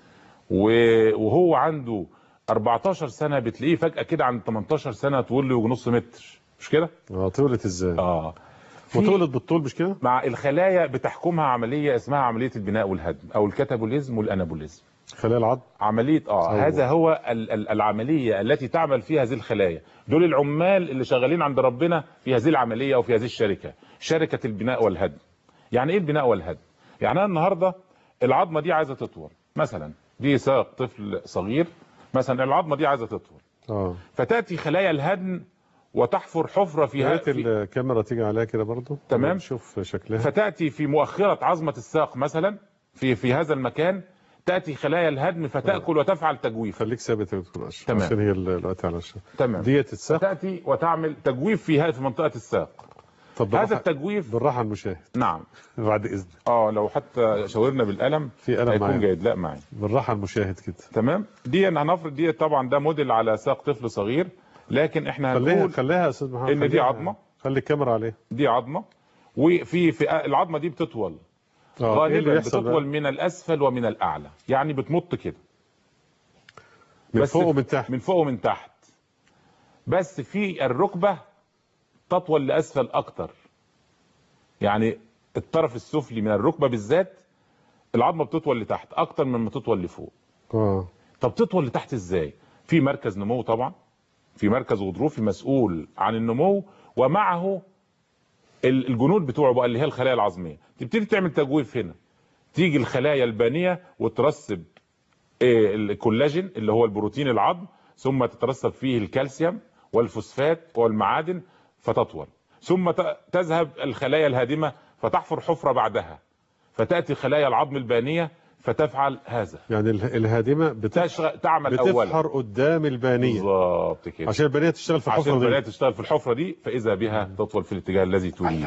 وهو عنده 14 سنه بتلاقيه فجاه كده عند 18 سنه طوله يجي نص متر مش كده اه طولت ازاي اه في- وطولت بالطول مش كده مع الخلايا بتحكمها عمليه اسمها عمليه البناء والهدم او الكتابوليزم والانابوليزم خلايا العظم عمليه اه أيوة. هذا هو ال- ال- العمليه التي تعمل فيها هذه الخلايا دول العمال اللي شغالين عند ربنا في هذه العمليه او في هذه الشركه شركه البناء والهدم يعني ايه البناء والهدم يعني انا النهارده العظمه دي عايزه تطول مثلا دي ساق طفل صغير مثلا العظمه دي عايزه تطول اه فتاتي خلايا الهدم وتحفر حفره يا فيها ريت في الكاميرا تيجي عليها كده برضو تمام. نشوف شكلها فتاتي في مؤخره عظمه الساق مثلا في في هذا المكان تاتي خلايا الهدم فتاكل وتفعل تجويف خليك ثابت يا دكتور اشرف تمام. عشان هي الوقت على الشاشة تمام ديت السقف تاتي وتعمل تجويف في هذه في منطقه الساق طب هذا بالراحة- التجويف بالراحه على المشاهد نعم بعد اذنك اه لو حتى شاورنا بالقلم في قلم هيكون معايا جيد لا معي بالراحه على المشاهد كده تمام دي أنا هنفرض دي طبعا ده موديل على ساق طفل صغير لكن احنا خليها هنقول خليها يا استاذ محمد إن دي خليها- عظمة. خلي الكاميرا عليها دي عظمه وفي في العظمه دي بتطول آه، إيه اللي غالبا بيحصل بتطول بقى؟ من الاسفل ومن الاعلى يعني بتمط كده من بس فوق ومن تحت من فوق ومن تحت بس في الركبه تطول لاسفل اكتر يعني الطرف السفلي من الركبه بالذات العظمه بتطول لتحت اكتر من ما تطول لفوق اه طب تطول لتحت ازاي في مركز نمو طبعا في مركز غضروفي مسؤول عن النمو ومعه ال- الجنود بتوعه بقى اللي هي الخلايا العظميه تبتدي تعمل تجويف هنا تيجي الخلايا البانيه وترسب إيه، الكولاجين اللي هو البروتين العظم ثم تترسب فيه الكالسيوم والفوسفات والمعادن فتطول ثم ت- تذهب الخلايا الهادمه فتحفر حفره بعدها فتاتي خلايا العظم البانيه فتفعل هذا يعني اله- الهادمه بتف... تشغل تعمل اولا بتفحر قدام البانيه بالظبط كده عشان البانيه تشتغل في عشان الحفره البنات دي تشتغل في الحفره دي فاذا بها تطول في الاتجاه الذي تريد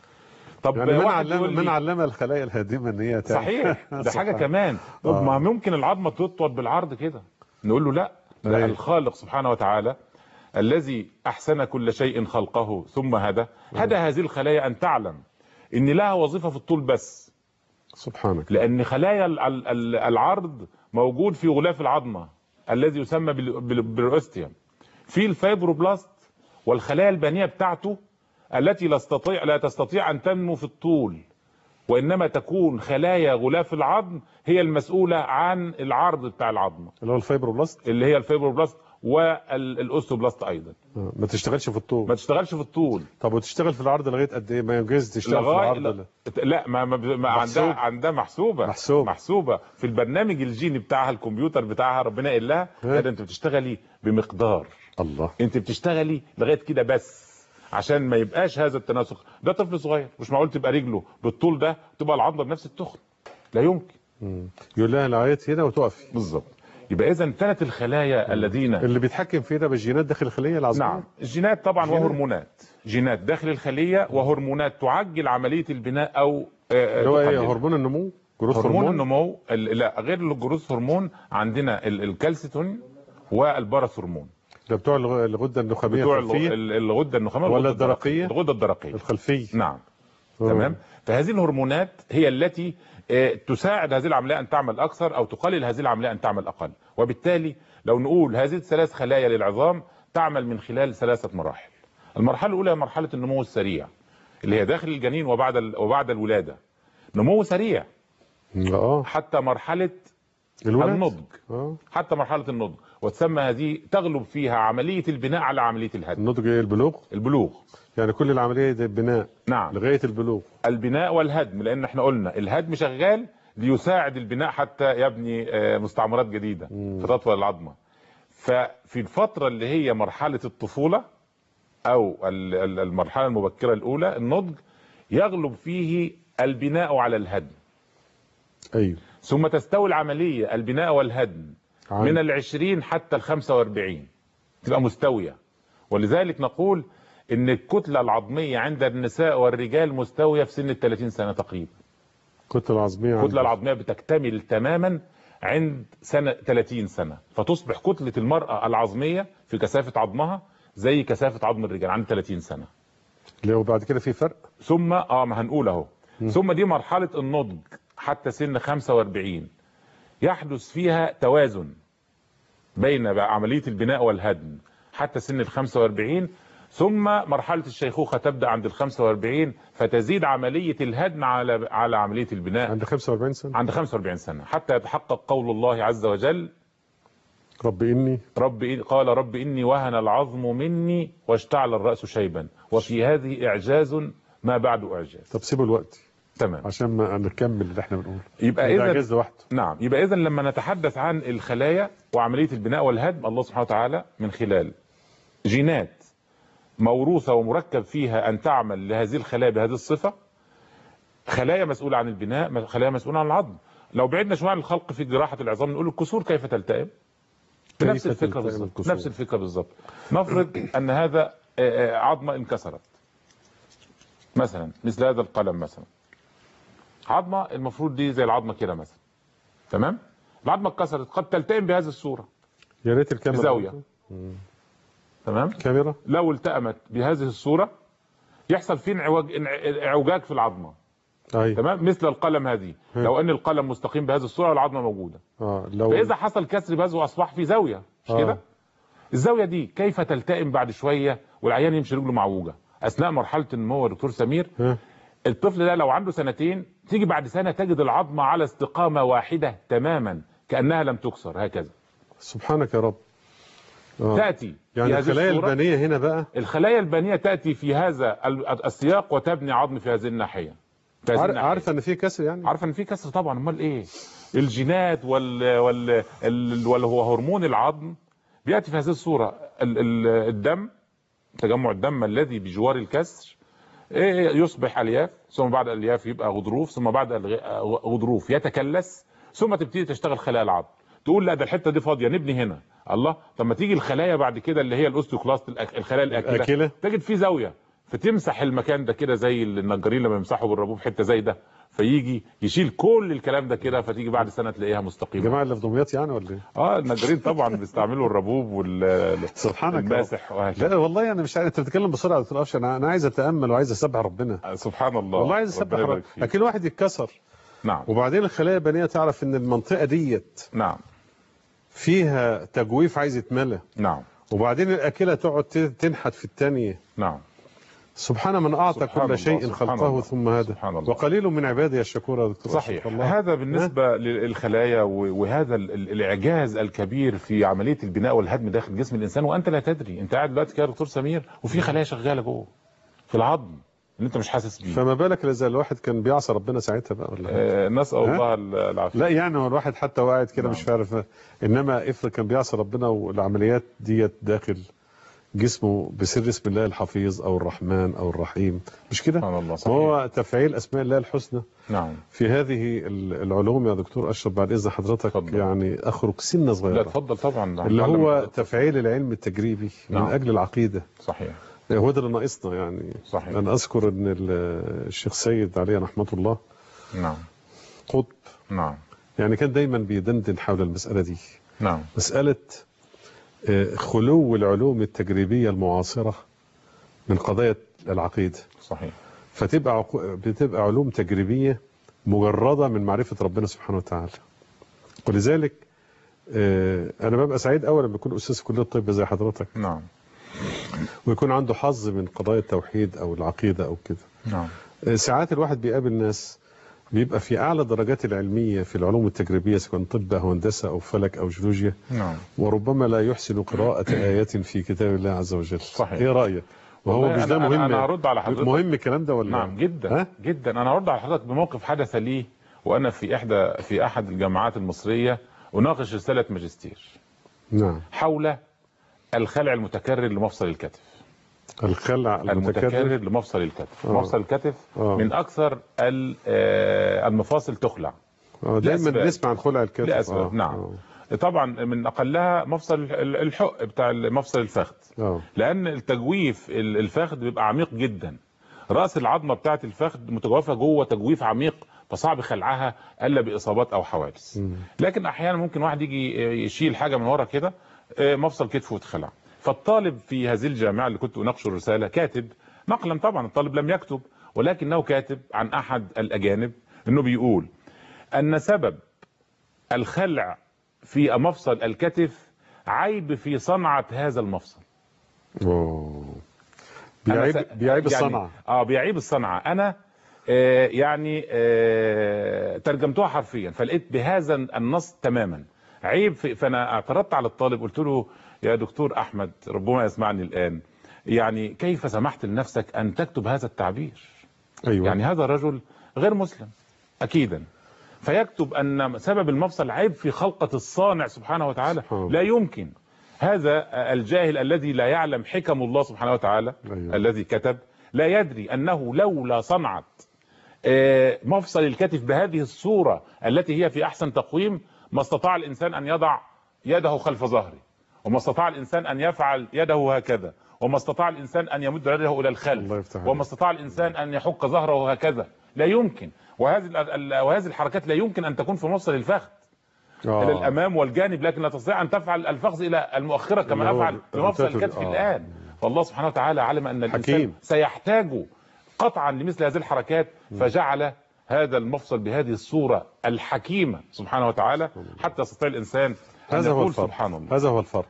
طب يعني من واحد علم يقول لي- من علم الخلايا الهادمه ان هي تعمل- صحيح ده حاجه سبحان. كمان طب آه. ما ممكن العظمه تطول بالعرض كده نقول له لا ده أيوة. الخالق سبحانه وتعالى الذي احسن كل شيء خلقه ثم هدى هدى هذه الخلايا ان تعلم ان لها وظيفه في الطول بس سبحانك لان خلايا ال- ال- ال- العرض موجود في غلاف العظمه الذي يسمى بال- بال- بالاوستيوم في الفايبروبلاست والخلايا البانيه بتاعته التي لا تستطيع لا تستطيع ان تنمو في الطول وانما تكون خلايا غلاف العظم هي المسؤوله عن العرض بتاع العظمه اللي هو الفايبروبلاست اللي هي الفايبروبلاست والاوستوبلاست ايضا آه، ما تشتغلش في الطول ما تشتغلش في الطول طب وتشتغل في العرض لغايه قد ايه ما ينجز تشتغل في لغايه العرض لا, لا. لا ما, ما, ما محسوب. عندها عندها محسوبه محسوب. محسوبه في البرنامج الجيني بتاعها الكمبيوتر بتاعها ربنا قال لها ها. لا ده انت بتشتغلي بمقدار الله انت بتشتغلي لغايه كده بس عشان ما يبقاش هذا التناسق ده طفل صغير مش معقول تبقى رجله بالطول ده تبقى العضله بنفس التخن لا يمكن مم. يقول لها العيات هنا وتقفي بالظبط يبقى اذا ثلاث الخلايا الذين اللي بيتحكم فيه ده بالجينات داخل الخليه العظميه نعم الجينات طبعا جينات. وهرمونات جينات داخل الخليه وهرمونات تعجل عمليه البناء او آه، اللي هو ايه تقللها. هرمون النمو جروث هرمون هرمون النمو ال- لا غير الجروث هرمون عندنا ال- الكالسيتون والباراثرمون ده بتوع الغ- الغده النخاميه بتوع الغ- الخلفيه ال- الغده النخاميه ولا والغدة الدرقية؟ الغده الدرقيه الخلفيه نعم آه. تمام فهذه الهرمونات هي التي آه، تساعد هذه العمليه ان تعمل اكثر او تقلل هذه العمليه ان تعمل اقل وبالتالي لو نقول هذه الثلاث خلايا للعظام تعمل من خلال ثلاثه مراحل المرحله الاولى هي مرحله النمو السريع اللي هي داخل الجنين وبعد ال- وبعد الولاده نمو سريع اه حتى مرحله الولاد النضج اه حتى مرحله النضج وتسمى هذه تغلب فيها عمليه البناء على عمليه الهدم النضج ايه البلوغ البلوغ يعني كل العمليه دي بناء نعم لغايه البلوغ البناء والهدم لان احنا قلنا الهدم شغال ليساعد البناء حتى يبني آه، مستعمرات جديده مم. فتطول العظمه ففي الفتره اللي هي مرحله الطفوله او ال- ال- المرحله المبكره الاولى النضج يغلب فيه البناء على الهدم ايوه ثم تستوي العمليه البناء والهدم عن- من العشرين حتى الخمسة واربعين تبقى مستوية ولذلك نقول ان الكتلة العظمية عند النساء والرجال مستوية في سن الثلاثين سنة تقريبا الكتله العظميه الكتلة عندك. العظمية بتكتمل تماما عند سنة 30 سنة فتصبح كتلة المرأة العظمية في كثافة عظمها زي كثافة عظم الرجال عند 30 سنة لو بعد كده في فرق ثم اه ما هنقول اهو ثم دي مرحلة النضج حتى سن 45 يحدث فيها توازن بين بقى عملية البناء والهدم حتى سن ال 45 ثم مرحلة الشيخوخة تبدأ عند ال 45 فتزيد عملية الهدم على على عملية البناء عند 45 سنه عند 45 سنة حتى يتحقق قول الله عز وجل رب اني رب إن قال رب إني وهن العظم مني واشتعل الرأس شيبا وفي هذه إعجاز ما بعد إعجاز طب سيبوا الوقت تمام عشان ما نكمل اللي احنا بنقوله يبقى ده إذا اعجاز لوحده نعم يبقى إذا لما نتحدث عن الخلايا وعملية البناء والهدم الله سبحانه وتعالى من خلال جينات موروثة ومركب فيها أن تعمل لهذه الخلايا بهذه الصفة خلايا مسؤولة عن البناء خلايا مسؤولة عن العظم لو بعدنا شوية عن الخلق في جراحة العظام نقول الكسور كيف تلتئم كيف نفس الفكرة تلتئم بالظبط الكسور؟ نفس الفكرة بالظبط نفرض أن هذا آه، آه، عظمة انكسرت مثلا مثل هذا القلم مثلا عظمة المفروض دي زي العظمة كده مثلا تمام العظمة اتكسرت قد تلتئم بهذه الصورة يا ريت الكاميرا بزاوية. تمام كاميرا لو التأمت بهذه الصورة يحصل فيه انعواج انع- اعوجاج في العظمة ايوه تمام مثل القلم هذه م. لو ان القلم مستقيم بهذه الصوره العظمه موجوده اه لو فاذا حصل كسر بهذا واصبح في زاويه مش آه. كده الزاويه دي كيف تلتئم بعد شويه والعيان يمشي رجله معوجه اثناء مرحله النمو يا دكتور سمير ها الطفل ده لو عنده سنتين تيجي بعد سنه تجد العظمه على استقامه واحده تماما كانها لم تكسر هكذا سبحانك يا رب آه. تاتي في يعني هذه الخلايا الصورة البنيه هنا بقى الخلايا البنيه تاتي في هذا ال- السياق وتبني عظم في هذه الناحيه في هذه عار- الناحية. عارفه ان في كسر يعني عارفه ان في كسر طبعا امال ايه الجينات وال وال ال- وال هو هرمون العظم بياتي في هذه الصوره ال ال الدم تجمع الدم الذي بجوار الكسر إيه يصبح الياف ثم بعد الالياف يبقى غضروف ثم بعد الغ- غضروف يتكلس ثم تبتدي تشتغل خلايا العظم تقول لا ده الحته دي فاضيه نبني هنا الله طب ما تيجي الخلايا بعد كده اللي هي الاوستيوكلاست الأك- الخلايا الاكله الآكلة. تجد في زاويه فتمسح المكان ده كده زي النجارين لما يمسحوا بالربوب حته زي ده فيجي يشيل كل الكلام ده كده فتيجي بعد سنه تلاقيها مستقيمه الجماعه اللي في دمياط يعني ولا ايه؟ اه النجارين طبعا بيستعملوا الربوب وال سبحانك يا رب. الماسح وهكذا لا والله انا مش عارف انت بتتكلم بسرعه يا دكتور افشل انا انا عايز اتامل وعايز اسبح ربنا سبحان الله والله عايز اسبح ربنا ربنا يبارك فيك. لكن واحد يتكسر نعم وبعدين الخلايا البنيه تعرف ان المنطقه ديت نعم فيها تجويف عايز يتملى نعم وبعدين الاكله تقعد ت- تنحت في الثانيه نعم سبحان من اعطى سبحان كل الله، شيء سبحان خلقه الله، ثم هدى سبحان الله. وقليل من عبادي الشكور يا دكتور صحيح أشرف الله. هذا بالنسبة للخلايا و- وهذا ال- ال- الإعجاز الكبير في عملية البناء والهدم داخل جسم الإنسان وأنت لا تدري أنت قاعد دلوقتي كده يا دكتور سمير وفي خلايا شغالة جوه في العظم اللي أنت مش حاسس بيه فما بالك اذا الواحد كان بيعصى ربنا ساعتها بقى ولا إيه؟ آه، نسأل ها؟ الله ال- العافية لا يعني هو الواحد حتى هو قاعد كده نعم. مش عارف انما افرض كان بيعصى ربنا والعمليات ديت داخل جسمه بسر اسم الله الحفيظ او الرحمن او الرحيم مش كده؟ سبحان الله ما صحيح هو تفعيل اسماء الله الحسنى نعم في هذه ال- العلوم يا دكتور اشرف بعد اذن حضرتك اتفضل. يعني اخرج سنه لا صغيره تفضل طبعا اللي نتعلم هو من- تفعيل العلم التجريبي من نعم. اجل العقيده صحيح هو ده اللي ناقصنا يعني صحيح انا اذكر ان ال- الشيخ سيد عليه رحمه الله نعم قطب نعم يعني كان دايما بيدندن حول المساله دي نعم مساله آه، خلو العلوم التجريبيه المعاصره من قضايا العقيده صحيح فتبقى عقو... بتبقى علوم تجريبيه مجرده من معرفه ربنا سبحانه وتعالى ولذلك آه، انا ببقى سعيد اول لما يكون استاذ في كليه الطب زي حضرتك نعم ويكون عنده حظ من قضايا التوحيد او العقيده او كده نعم آه، ساعات الواحد بيقابل ناس بيبقى في اعلى درجات العلميه في العلوم التجريبيه سواء طب او هندسه او فلك او جيولوجيا نعم وربما لا يحسن قراءه ايات في كتاب الله عز وجل صحيح. ايه رايك وهو والله مش ده أنا- أنا- مهم أنا هرد على حضرتك. مهم الكلام ده ولا نعم جدا ها؟ جدا انا هرد على حضرتك بموقف حدث لي وانا في احدى في احد الجامعات المصريه اناقش رساله ماجستير نعم حول الخلع المتكرر لمفصل الكتف الخلع المتكرر المتكرر لمفصل الكتف آه. مفصل الكتف آه. من اكثر ال- آه، المفاصل تخلع آه، دايما لأسباب. نسمع عن خلع الكتف لأسباب، آه، نعم. طبعا من اقلها مفصل ال- الحق بتاع مفصل الفخذ اه آه. لان التجويف ال- الفخذ بيبقى عميق جدا راس العظمه بتاعه الفخذ متجوفه جوه تجويف عميق فصعب خلعها الا باصابات او حوادث مم. لكن احيانا ممكن واحد يجي يشيل حاجه من ورا كده آه، مفصل كتفه واتخلع فالطالب في هذه الجامعه اللي كنت اناقش الرساله كاتب نقلا طبعا الطالب لم يكتب ولكنه كاتب عن احد الاجانب انه بيقول ان سبب الخلع في مفصل الكتف عيب في صنعه هذا المفصل أوه. أنا بيعيب س- بيعيب يعني الصنعه اه بيعيب الصنعه انا آه يعني آه ترجمتها حرفيا فلقيت بهذا النص تماما عيب في فانا اعترضت على الطالب قلت له يا دكتور احمد ربما يسمعني الان يعني كيف سمحت لنفسك ان تكتب هذا التعبير ايوه يعني هذا رجل غير مسلم اكيدا فيكتب ان سبب المفصل عيب في خلقه الصانع سبحانه وتعالى سبحان الله. لا يمكن هذا الجاهل الذي لا يعلم حكم الله سبحانه وتعالى أيوة. الذي كتب لا يدري انه لولا صنعت آه، مفصل الكتف بهذه الصوره التي هي في احسن تقويم ما استطاع الانسان ان يضع يده خلف ظهره وما استطاع الانسان ان يفعل يده هكذا وما استطاع الانسان ان يمد يده الى الخلف الله يفتح عليك. وما استطاع الانسان ان يحك ظهره هكذا لا يمكن وهذه ال- ال- وهذه الحركات لا يمكن ان تكون في مفصل الفخذ آه. الى الامام والجانب لكن لا تستطيع ان تفعل الفخذ الى المؤخره كما اللي هو افعل في مفصل الروتاتوري. الكتف آه. الان فالله سبحانه وتعالى علم ان الانسان حكيم. سيحتاج قطعا لمثل هذه الحركات فجعل هذا المفصل بهذه الصورة الحكيمة سبحانه وتعالى حتى يستطيع الإنسان أن هذا هو يقول الفرق سبحان الله هذا هو الفرق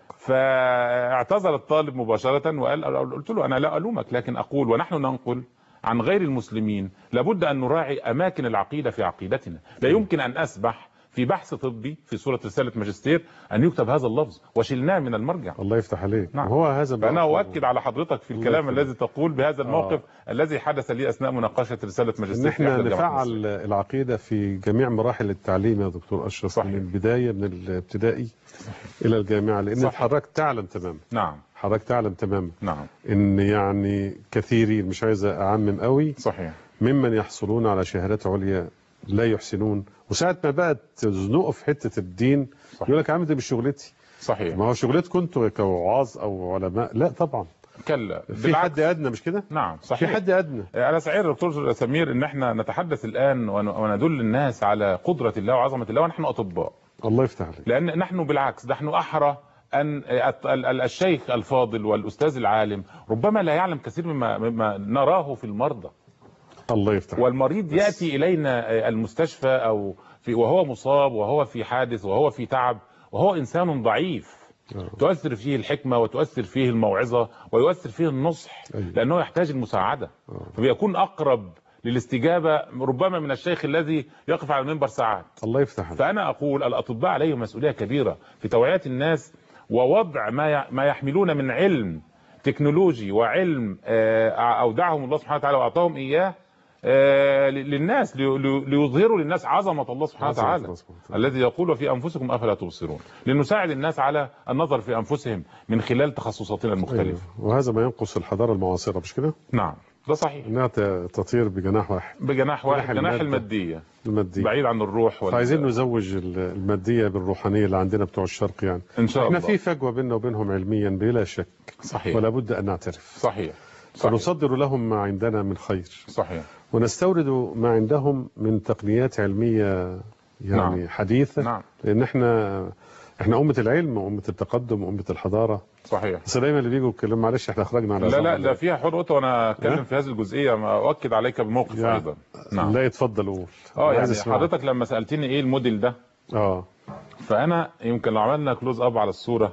فاعتذر الطالب مباشرة وقال قلت له أنا لا ألومك لكن أقول ونحن ننقل عن غير المسلمين لابد أن نراعي أماكن العقيدة في عقيدتنا لا يمكن أن أسبح في بحث طبي في صورة رسالة ماجستير أن يكتب هذا اللفظ وشلناه من المرجع الله يفتح عليك نعم. وهو هذا فأنا بقى- أؤكد على حضرتك في الله الكلام يخليك. الذي تقول بهذا الموقف الذي حدث لي أثناء مناقشة رسالة ان ماجستير في احنا إحدى الجامعات المصرية. نفعل العقيده في جميع مراحل التعليم يا دكتور اشرف صحيح. من البدايه من الابتدائي الى الجامعه لان صحيح. حضرتك تعلم تماما نعم حضرتك تعلم تماما نعم ان يعني كثيرين مش عايز اعمم قوي صحيح ممن يحصلون على شهادات عليا لا يحسنون وساعه ما بقى تزنقوا في حته الدين صحيح. يقول لك يا عم دي مش شغلتي صحيح ما هو شغلتكم انتوا كوعاظ او علماء لا طبعا كلا في بالعكس. حد ادنى مش كده نعم في صحيح حد ادنى أنا سعيد دكتور سمير إن احنا نتحدث الآن ون- وندل الناس على قدرة الله وعظمة الله ونحن أطباء الله يفتح عليك لأن نحن بالعكس نحن أحرى أن الت- ال- ال- الشيخ الفاضل والأستاذ العالم ربما لا يعلم كثير مما, مما نراه في المرضى الله يفتح عليك. والمريض يأتي إلينا المستشفى أو في وهو مصاب وهو في حادث وهو في تعب وهو إنسان ضعيف آه. تؤثر فيه الحكمة وتؤثر فيه الموعظة ويؤثر فيه النصح أيوة. لأنه يحتاج المساعدة آه. فبيكون أقرب للاستجابة ربما من الشيخ الذي يقف على المنبر ساعات الله يفتح عليك. فأنا أقول الأطباء عليهم مسؤولية كبيرة في توعية الناس ووضع ما ي- ما يحملون من علم تكنولوجي وعلم آه، أودعهم الله سبحانه وتعالى وأعطاهم إياه آه، ل- للناس لي- لي- ليظهروا للناس عظمة الله سبحانه عظمة وتعالى الله سبحانه وتعالى. الذي يقول وفي أنفسكم أفلا تبصرون لنساعد الناس على النظر في أنفسهم من خلال تخصصاتنا المختلفة أيوة. وهذا ما ينقص الحضاره المعاصره مش كده؟ نعم ده صحيح انها ت- تطير بجناح واحد بجناح واحد جناح جناح المادة. المادية الماديه بعيد عن الروح وال- فعايزين نزوج ال- الماديه بالروحانيه اللي عندنا بتوع الشرق يعني إن شاء احنا الله في فجوه بيننا وبينهم علميا بلا شك صحيح ولا بد ان نعترف صحيح صحيح فنصدر لهم ما عندنا من خير صحيح ونستورد ما عندهم من تقنيات علميه يعني نعم. حديثه نعم لان احنا احنا امه العلم وامه التقدم وامه الحضاره صحيح بس دايما اللي بيجوا يتكلموا معلش احنا خرجنا على لا لا زمن. ده فيها حرقة وانا اتكلم ها؟ في هذه الجزئيه ما اؤكد عليك بموقف يا- ايضا نعم لا يتفضل قول اه عايز يعني أسمعك. حضرتك لما سالتني ايه الموديل ده اه فانا يمكن لو عملنا كلوز اب على الصوره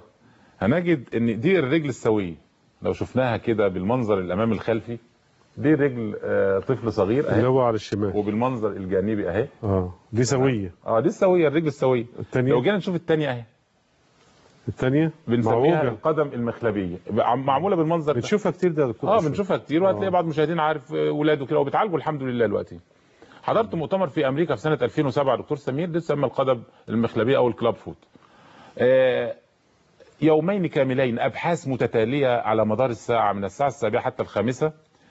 هنجد ان دي الرجل السويه لو شفناها كده بالمنظر الامامي الخلفي دي رجل آه، طفل صغير اللي اهي هو على الشمال وبالمنظر الجانبي اهي اه دي سويه اه دي السويه الرجل السويه لو الثانيه جينا نشوف الثانيه اهي الثانيه بنسميها معوجة. القدم المخلبيه بقى معموله بالمنظر ده بتشوفها كتير ده يا دكتور اه أشرف. بنشوفها كتير وهتلاقي آه. بعض المشاهدين عارف آه، ولاده كده وبيتعالجوا الحمد لله دلوقتي حضرت مؤتمر في امريكا في سنه 2007 دكتور سمير دي تسمى القدم المخلبيه او الكلاب فوت آه، يومين كاملين ابحاث متتاليه على مدار الساعه من الساعه السابعه حتى الخامسه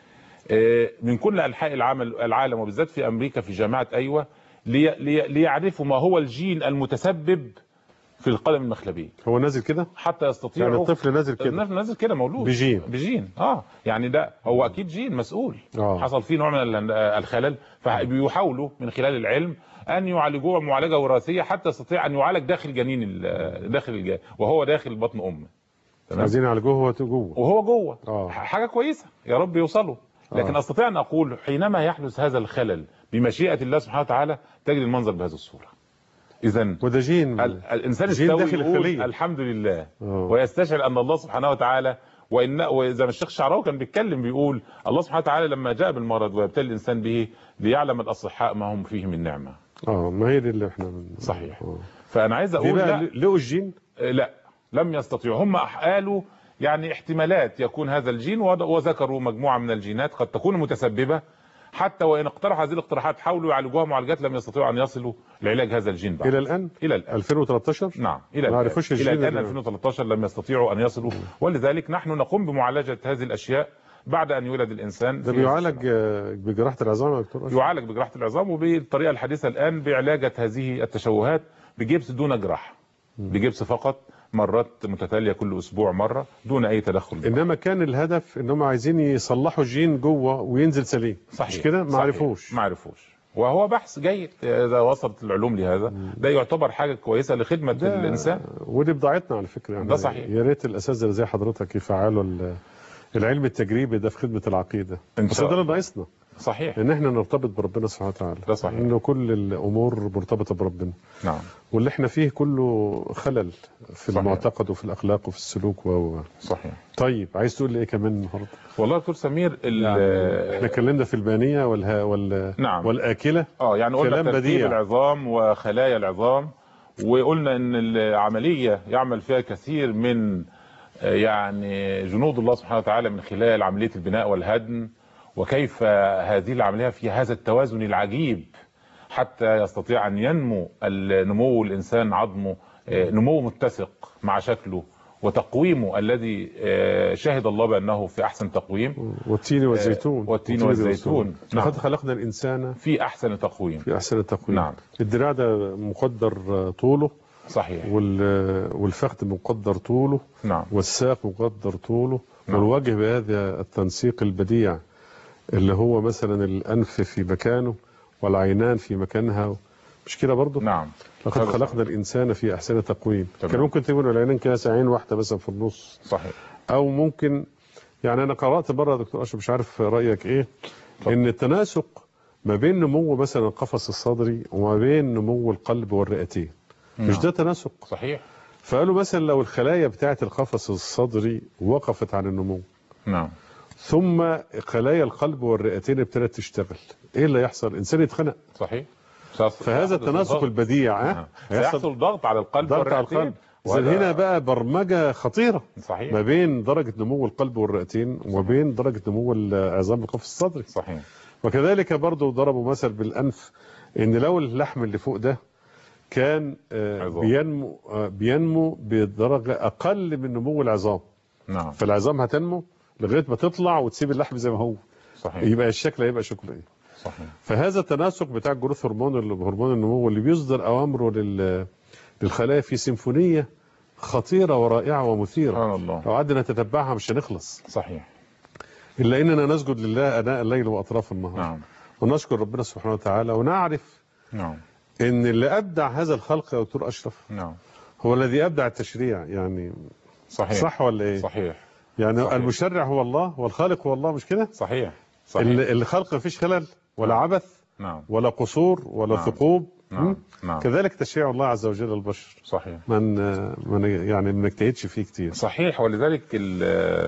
آه، من كل انحاء العالم العالم وبالذات في امريكا في جامعه ايوه لي- لي- ليعرفوا ما هو الجين المتسبب في القدم المخلبيه هو نازل كده حتى يستطيعوا يعني الطفل نازل كده الناس نازل كده مولود بجين. بجين اه يعني ده هو اكيد جين مسؤول آه. حصل فيه نوع من ال- الخلل فبيحاولوا من خلال العلم ان يعالجوه معالجه وراثيه حتى يستطيع ان يعالج داخل جنين ال- داخل الجنين وهو داخل بطن امه تمام عايزين يعالجوه هو جوه وهو جوه آه. حاجه كويسه يا رب يوصلوا لكن آه. استطيع ان اقول حينما يحدث هذا الخلل بمشيئه الله سبحانه وتعالى تجد المنظر بهذه الصوره اذا وده جين ال- الانسان جين السوي داخل يقول الخلية. الحمد لله آه. ويستشعر ان الله سبحانه وتعالى وان وزي ما الشيخ الشعراوي كان بيتكلم بيقول الله سبحانه وتعالى لما جاء بالمرض ويبتلي الانسان به ليعلم الاصحاء ما هم فيه من نعمه اه ما هي دي اللي احنا من... صحيح. آه. فانا عايز دي اقول بقى لا لقوا الجين لا لم يستطيعوا هم قالوا يعني احتمالات يكون هذا الجين وض- وذكروا مجموعه من الجينات قد تكون متسببه حتى وان اقترح هذه الاقتراحات حاولوا يعالجوها معالجات لم يستطيعوا ان يصلوا لعلاج هذا الجين بعد الى الان الى الان 2013 نعم الى ما الان عرفوش الى الجين الان اللي- 2013 لم يستطيعوا ان يصلوا ولذلك نحن نقوم بمعالجه هذه الاشياء بعد ان يولد الانسان ده في بيعالج آه، بجراحه العظام يا دكتور أشرف؟ يعالج بجراحه العظام وبالطريقه الحديثه الان بعلاجه هذه التشوهات بجبس دون جراحه بجبس فقط مرات متتاليه كل اسبوع مره دون اي تدخل جراحي. انما كان الهدف انهم عايزين يصلحوا الجين جوه وينزل سليم صحيح مش كده ما صحيح. عرفوش ما عرفوش وهو بحث جيد اذا وصلت العلوم لهذا ده يعتبر حاجه كويسه لخدمه ده الانسان ودي بضاعتنا على فكره يعني ده صحيح. يا ريت الاساتذه اللي زي حضرتك يفعلوا ال- العلم التجريبي ده في خدمه العقيده إن بس شاء ده اللي الله. ناقصنا صحيح ان احنا نرتبط بربنا سبحانه وتعالى ده صحيح. انه كل الامور مرتبطه بربنا نعم واللي احنا فيه كله خلل في صحيح. المعتقد وفي الاخلاق وفي السلوك و و- صحيح طيب عايز تقول لي ايه كمان النهارده والله يا دكتور سمير ال- يعني احنا اتكلمنا في البانيه والها وال نعم. والاكله اه يعني قلنا كلام تركيب بديع. العظام وخلايا العظام وقلنا ان العمليه يعمل فيها كثير من آه، يعني جنود الله سبحانه وتعالى من خلال عمليه البناء والهدم وكيف هذه العمليه في هذا التوازن العجيب حتى يستطيع ان ينمو النمو الانسان عظمه آه، نمو متسق مع شكله وتقويمه الذي آه، شهد الله بانه في احسن تقويم والتين والزيتون والتين والزيتون. نعم. لقد خلقنا الانسان في احسن تقويم في احسن تقويم نعم. الدراع ده مقدر طوله صحيح وال- والفخذ مقدر طوله نعم والساق مقدر طوله نعم. والوجه بهذا التنسيق البديع اللي هو مثلا الانف في مكانه والعينان في مكانها مش كده برضه نعم لقد هذا خلقنا الانسان في احسن تقويم تمام. كان ممكن تكون العينين كده عين واحده مثلا في النص صحيح او ممكن يعني انا قرات مره يا دكتور اشرف مش عارف رايك ايه ان التناسق ما بين نمو مثلا القفص الصدري وما بين نمو القلب والرئتين مش نعم. ده تناسق صحيح فقالوا مثلا لو الخلايا بتاعه القفص الصدري وقفت عن النمو نعم ثم خلايا القلب والرئتين ابتدت تشتغل ايه اللي يحصل الانسان يتخنق صحيح سيحصل- فهذا سيحصل التناسق ضغط. البديع نعم. ها سيحصل ضغط على القلب ضغط على والرئتين. القلب إذا وهذا- هنا بقى برمجه خطيره صحيح ما بين درجه نمو القلب والرئتين وما بين درجه نمو عظام القفص الصدري صحيح وكذلك برضو ضربوا مثل بالانف ان لو اللحم اللي فوق ده كان آه، عظام. بينمو آه، بينمو بدرجه اقل من نمو العظام نعم فالعظام هتنمو لغايه ما تطلع وتسيب اللحم زي ما هو صحيح يبقى الشكل هيبقى شكله ايه صحيح فهذا التناسق بتاع الجروث هرمون اللي هرمون النمو اللي بيصدر اوامره لل للخلايا في سيمفونيه خطيره ورائعه ومثيره سبحان الله لو قعدنا نتتبعها مش هنخلص صحيح الا اننا نسجد لله اناء الليل واطراف النهار نعم ونشكر ربنا سبحانه وتعالى ونعرف نعم ان اللي ابدع هذا الخلق يا دكتور اشرف نعم هو الذي ابدع التشريع يعني صحيح صح ولا ايه صحيح يعني صحيح. المشرع هو الله والخالق هو الله مش كده صحيح صحيح اللي اللي خلق مفيش خلل ولا نعم. عبث نعم ولا قصور ولا نعم. ثقوب نعم م? نعم كذلك تشريع الله عز وجل البشر صحيح من من يعني ما نجتهدش فيه كتير صحيح ولذلك ال-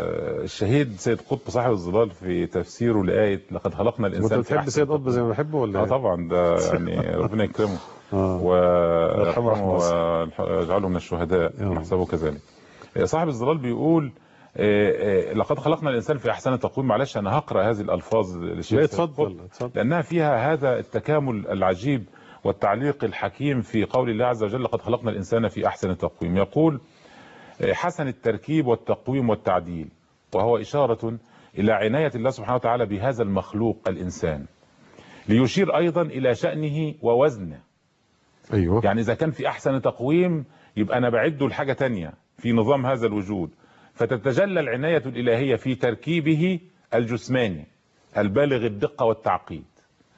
الشهيد سيد قطب صاحب الظلال في تفسيره لآية لقد خلقنا وانت الإنسان في بتحب أحسن سيد قطب زي ما بحبه ولا اه إيه؟ طبعا ده يعني ربنا يكرمه اه ويرحمه يرحمه ويجعله من الشهداء يا رب. نحسبه كذلك صاحب الظلال بيقول آه، آه، لقد خلقنا الانسان في احسن تقويم معلش انا هقرا هذه الالفاظ للشيخ لا سيد اتفضل قطب. اتفضل لانها فيها هذا التكامل العجيب والتعليق الحكيم في قول الله عز وجل لقد خلقنا الانسان في احسن تقويم يقول آه، حسن التركيب والتقويم والتعديل وهو اشاره الى عنايه الله سبحانه وتعالى بهذا المخلوق الانسان ليشير ايضا الى شانه ووزنه ايوه يعني اذا كان في احسن تقويم يبقى انا بعده لحاجه تانية في نظام هذا الوجود فتتجلى العنايه الالهيه في تركيبه الجسماني البالغ الدقه والتعقيد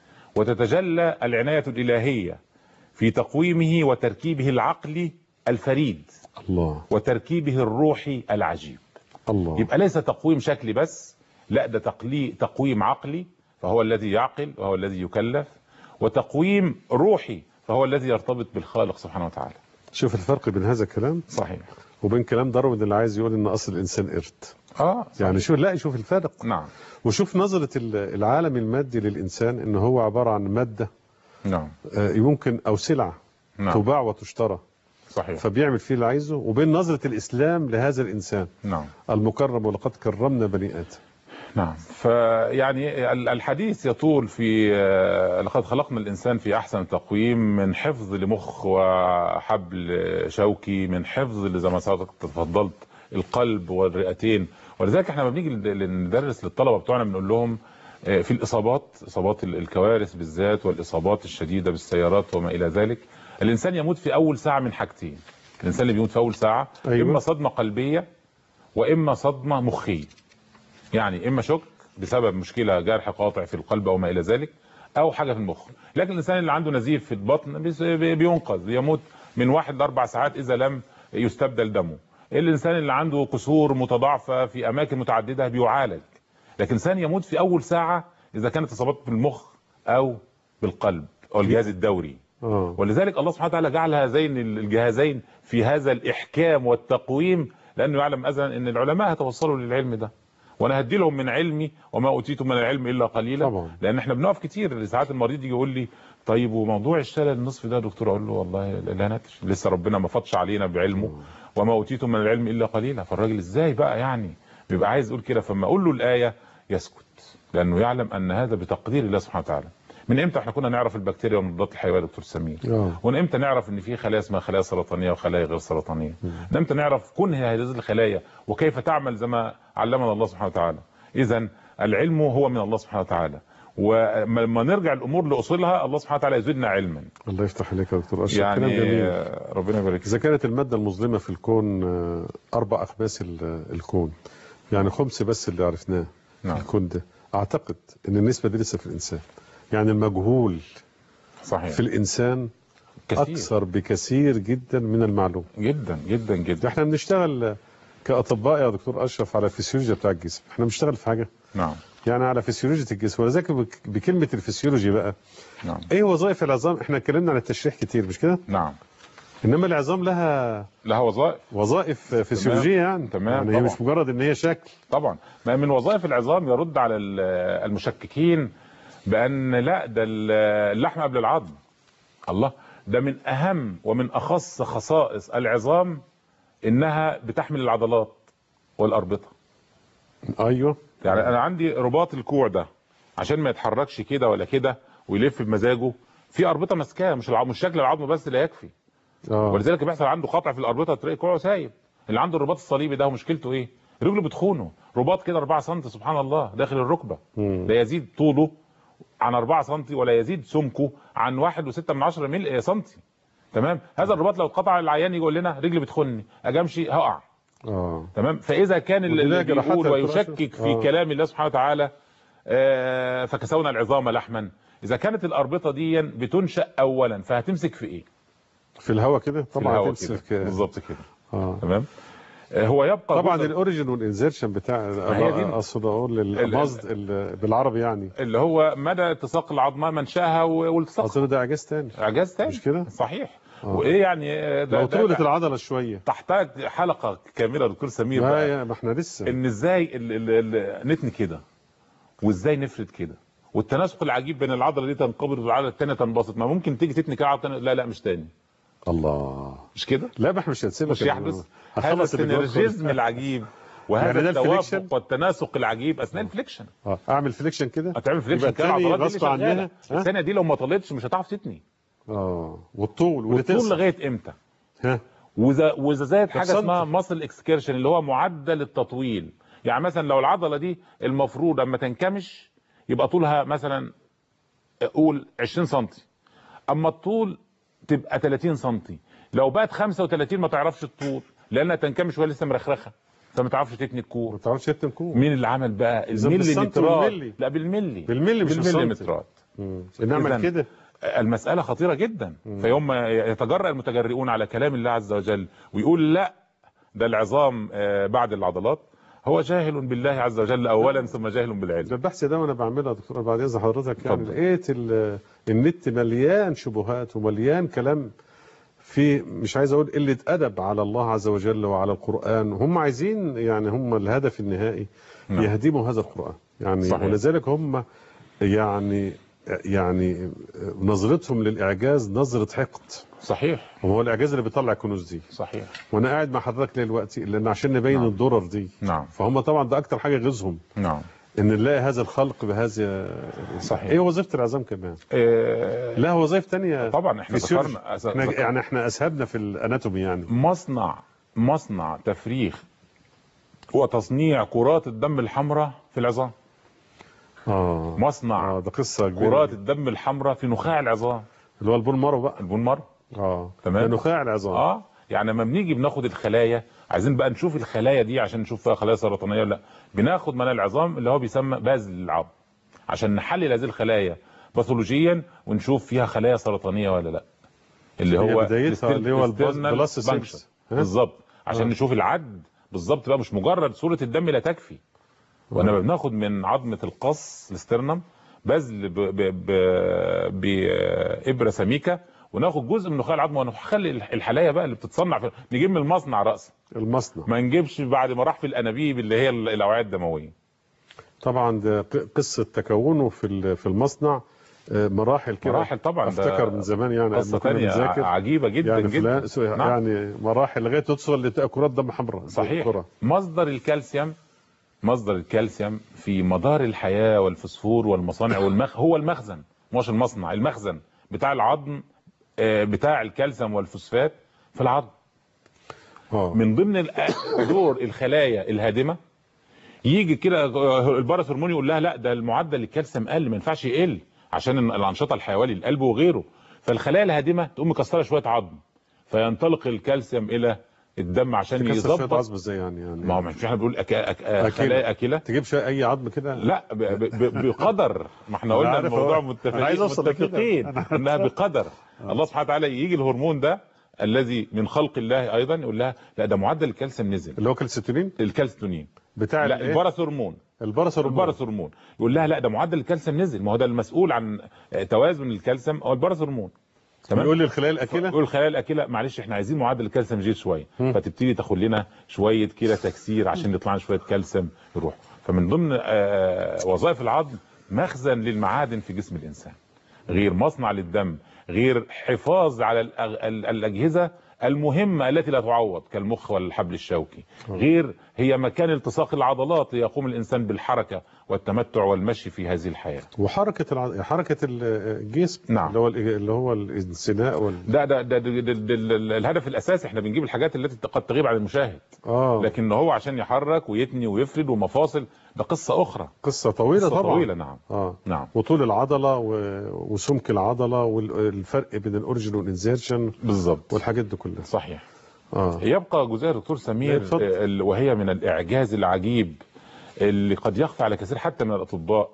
وتتجلى العنايه الالهيه في تقويمه وتركيبه العقلي الفريد الله وتركيبه الروحي العجيب الله يبقى ليس تقويم شكلي بس لا ده تقلي تقويم عقلي فهو الذي يعقل وهو الذي يكلف وتقويم روحي فهو الذي يرتبط بالخالق سبحانه وتعالى شوف الفرق بين هذا الكلام صحيح وبين كلام داروين اللي عايز يقول ان اصل الانسان قرد اه صحيح. يعني شوف لا شوف الفرق نعم وشوف نظرة ال- العالم المادي للإنسان إن هو عبارة عن مادة نعم آه، يمكن أو سلعة نعم تباع وتشترى صحيح فبيعمل فيه اللي عايزه وبين نظرة الإسلام لهذا الإنسان نعم المكرم ولقد كرمنا بني آدم نعم فيعني ال- الحديث يطول في آه، لقد خلقنا الانسان في احسن تقويم من حفظ لمخ وحبل شوكي من حفظ اللي زي ما سبق تفضلت القلب والرئتين ولذلك احنا لما بنيجي ل- ندرس للطلبه بتوعنا بنقول لهم آه، في الاصابات اصابات ال- الكوارث بالذات والاصابات الشديده بالسيارات وما الى ذلك الانسان يموت في اول ساعه من حاجتين الانسان اللي بيموت في اول ساعه أيوة. اما صدمه قلبيه واما صدمه مخيه يعني اما شك بسبب مشكله جرح قاطع في القلب او ما الى ذلك او حاجه في المخ لكن الانسان اللي عنده نزيف في البطن بيس- بي- بينقذ يموت من واحد لاربع ساعات اذا لم يستبدل دمه الانسان اللي عنده كسور متضاعفه في اماكن متعدده بيعالج لكن انسان يموت في اول ساعه اذا كانت اصابات بالمخ او بالقلب او الجهاز الدوري اه ولذلك الله سبحانه وتعالى جعل هذين الجهازين في هذا الاحكام والتقويم لانه يعلم ازلا ان العلماء هيتوصلوا للعلم ده وانا هدي لهم من علمي وما اوتيتم من العلم الا قليلا طبعا. لان احنا بنقف كتير ساعات المريض يجي يقول لي طيب وموضوع الشلل النصف ده يا دكتور اقول له والله لا ندري لسه ربنا ما فضش علينا بعلمه وما اوتيتم من العلم الا قليلا فالراجل ازاي بقى يعني بيبقى عايز يقول كده فما اقول له الايه يسكت لانه يعلم ان هذا بتقدير الله سبحانه وتعالى من امتى احنا كنا نعرف البكتيريا ومضادات الحيويه يا دكتور سمير اه ومن امتى نعرف ان في خلايا اسمها خلايا سرطانيه وخلايا غير سرطانيه من امتى نعرف كنه هذه الخلايا وكيف تعمل زي ما علمنا الله سبحانه وتعالى اذا العلم هو من الله سبحانه وتعالى ولما نرجع الامور لاصولها الله سبحانه وتعالى يزيدنا علما الله يفتح عليك يا دكتور اشرف كلام يعني جميل آه، ربنا يبارك إذا فيك كانت المادة المظلمة في الكون آه، أربع أخماس ال- الكون يعني خمس بس اللي عرفناه في نعم الكون ده أعتقد إن النسبة دي لسه في الإنسان يعني المجهول صحيح في الإنسان كثير أكثر بكثير جدا من المعلوم جدا جدا جدا احنا بنشتغل كأطباء يا دكتور أشرف على الفسيولوجيا بتاع الجسم احنا بنشتغل في حاجة نعم يعني على فسيولوجيا الجسم ولذلك بك- بكلمة الفسيولوجي بقى نعم ايه وظائف العظام احنا اتكلمنا عن التشريح كتير مش كده نعم انما العظام لها لها وظائف وظائف فسيولوجيه يعني تمام، يعني هي طبعا. مش مجرد ان هي شكل طبعا ما من وظائف العظام يرد على ال- المشككين بان لا ده ال- اللحم قبل العظم الله ده من اهم ومن اخص خصائص العظام انها بتحمل العضلات والاربطه ايوه يعني انا عندي رباط الكوع ده عشان ما يتحركش كده ولا كده ويلف بمزاجه في اربطه ماسكاه مش العظم مش شكل العظم بس اللي يكفي اه ولذلك بيحصل عنده قطع في الاربطه تلاقي كوعه سايب اللي عنده الرباط الصليبي ده مشكلته ايه رجله بتخونه رباط كده 4 سم سبحان الله داخل الركبه مم. لا يزيد طوله عن 4 سم ولا يزيد سمكه عن 1.6 من 10 ملء سم تمام هذا الرباط لو اتقطع العيان يجي يقول لنا رجلي بتخني اجي امشي هقع اه تمام فاذا كان ودي اللي لها جراحات بيقول يا دكتور ويشكك أشرف. في آه. كلام الله سبحانه وتعالى آه، فكسونا العظام لحما اذا كانت الاربطه دي بتنشا اولا فهتمسك في ايه في الهواء كده في طبعا الهواء هتمسك كده بالظبط كده اه تمام آه، هو يبقى طبعا جزء الاوريجن والانزرشن بتاع هي دي. اقصد اقول ال- القصد ال- بالعربي يعني اللي هو مدى التصاق العظمه منشاها و- والتصاق اظن ده اعجاز تاني اعجاز تاني مش كده؟ صحيح آه. وايه يعني آه، ده, لو ده, طولت ده العضله شويه تحتاج حلقه كامله يا دكتور سمير ما بقى يا- ما احنا لسه ان ازاي ال- ال- ال- نتني كده وازاي نفرد كده والتناسق العجيب بين العضله دي تنقبض والعضله الثانيه تنبسط ما ممكن تيجي تتني كده عضله تانية لا لا مش تاني الله مش كده لا ما احنا مش هنسيبك مش يا يحدث جماعة. هذا هخلص اللي جواك السينرجيزم خالص. العجيب وهذا يعني ده التوافق الفليكشن؟ والتناسق العجيب اثناء الفليكشن اه اعمل فليكشن كده هتعمل فليكشن يبقى كده التاني العضلات دي غصب اللي شغاله عنها ها؟ الثانيه دي لو ما طالتش مش هتعرف تتني اه والطول والطول والطول لغايه امتى ها واذا واذا زاد حاجه سنتي. اسمها ماسل اكسكيرشن اللي هو معدل التطويل يعني مثلا لو العضله دي المفروض اما تنكمش يبقى طولها مثلا قول 20 سم اما الطول تبقى 30 سم لو بقت 35 ما تعرفش الطول لانها تنكمش وهي لسه مرخرخه فما تعرفش تتني ما الكور تعرفش تكتم كوم مين اللي عمل بقى إذا بالسنتي المليمترات والملي. لا بالملي بالملي مش بالسنتي. بالمليمترات نعمل إذن كده المسألة خطيرة جدا فيوم ما يتجرأ المتجرئون على كلام الله عز وجل ويقول لا ده العظام آه، بعد العضلات هو جاهل بالله عز وجل أولا ثم جاهل ده بالعلم البحث ده وانا بعمله يا دكتور بعد اذن حضرتك يعني اتفضل. لقيت ال- النت مليان شبهات ومليان كلام في مش عايز اقول قله ادب على الله عز وجل وعلى القران هم عايزين يعني هم الهدف النهائي نعم. يهدموا هذا القران يعني صحيح. ولذلك هم يعني يعني نظرتهم للاعجاز نظره حقد صحيح هو الاعجاز اللي بيطلع الكنوز دي صحيح وانا قاعد مع حضرتك ليه دلوقتي لان عشان نبين نعم. الضرر دي نعم فهم طبعا ده اكتر حاجه غيظهم نعم ان نلاقي هذا الخلق بهذا صحيح. ايه وظيفه العظام كمان آه، لها وظائف تانية طبعا احنا فيسيولوجي. ذكرنا احنا ذكر- يعني احنا اسهبنا في الاناتومي يعني مصنع مصنع تفريخ وتصنيع كرات الدم الحمراء في العظام اه مصنع اه ده قصه كبيره كرات الدم الحمراء في نخاع العظام اللي هو البون مارو بقى البون مر اه تمام. ده نخاع العظام اه يعني لما بنيجي بناخد الخلايا عايزين بقى نشوف الخلايا دي عشان نشوف فيها خلايا سرطانيه ولا لا بناخد من العظام اللي هو بيسمى باذل العظم عشان نحلل هذه الخلايا باثولوجيا ونشوف فيها خلايا سرطانيه ولا لا اللي هي هو بدايتها اللي هو الباس- external بلاس function. سيلز. ها؟ بالظبط عشان آه. نشوف العد بالظبط بقى مش مجرد صوره الدم لا تكفي وانما بناخد من عظمه القص الاسترنم بذل ب- ب- ب- بابره سميكه وناخد جزء من نخاع العظم ونخلي الحلايه بقى اللي بتتصنع في نجيب من المصنع راسا المصنع ما نجيبش بعد ما راح في الانابيب اللي هي الاوعيه الدمويه طبعا ده ق- قصه تكونه في ال- في المصنع آه، مراحل كده مراحل طبعا ده افتكر من زمان يعني قصه لما كنا ثانيه بنذاكر عجيبه جدا يعني جدا فلان سو- نعم. يعني مراحل لغايه توصل لتاكلات دم حمراء زي صحيح الكرة. مصدر الكالسيوم مصدر الكالسيوم في مدار الحياة والفسفور والمصانع والمخ هو المخزن مش المصنع المخزن بتاع العظم آه، بتاع الكالسيوم والفوسفات في العظم اه من ضمن ال- دور الخلايا الهادمه يجي كده البارس هرمون يقول لها لا ده المعدل الكالسيوم قل ما ينفعش يقل عشان الانشطه الحيويه للقلب وغيره فالخلايا الهادمه تقوم مكسره شويه عظم فينطلق الكالسيوم الى الدم عشان تكسر شويه يظبط عظم ازاي يعني يعني ما هو مش احنا بنقول أك... أك... أكلة. خلايا اكله تجيب شويه اي عظم كده لا ب... ب... ب... بقدر ما احنا أنا قلنا عارف الموضوع هو- متفقين أنا عايز أوصل لكده. متفقين أنا عارف. انها بقدر الله سبحانه وتعالى يجي الهرمون ده الذي من خلق الله ايضا يقول لها لا ده معدل الكالسيوم نزل اللي هو كالسيتونين الكالستونين بتاع لا الإيه؟ البرث هرمون البرص هرمون. البرث هرمون يقول لها لا ده معدل الكالسيوم نزل ما هو ده المسؤول عن توازن الكالسيوم هو البرث هرمون بيقول لي الخلايا الاكله يقول الخلايا الاكله معلش احنا عايزين معدل الكالسيوم يزيد شويه فتبتدي تاخد لنا شويه كده تكسير عشان يطلع لنا شويه كالسيوم يروح فمن ضمن آه، وظائف العظم مخزن للمعادن في جسم الانسان غير مصنع للدم غير حفاظ على الأغ- ال- الاجهزه المهمه التي لا تعوض كالمخ والحبل الشوكي غير هي مكان التصاق العضلات ليقوم الانسان بالحركه والتمتع والمشي في هذه الحياه وحركه الع... حركه الجسم نعم. اللي هو اللي هو الانسناء وال... ده ده ده, ده, ده, ده, ده الهدف الاساسي احنا بنجيب الحاجات التي قد تغيب عن المشاهد اه لكن هو عشان يحرك ويتني ويفرد ومفاصل ده قصه اخرى قصه طويله قصه طبعا طويله نعم اه نعم وطول العضله و... وسمك العضله والفرق بين الاوريجن والانزيرشن بالظبط والحاجات دي كلها صحيح اه يبقى جزئيه دكتور سمير اتفضل. آه، ال- وهي من الاعجاز العجيب اللي قد يخفى على كثير حتى من الاطباء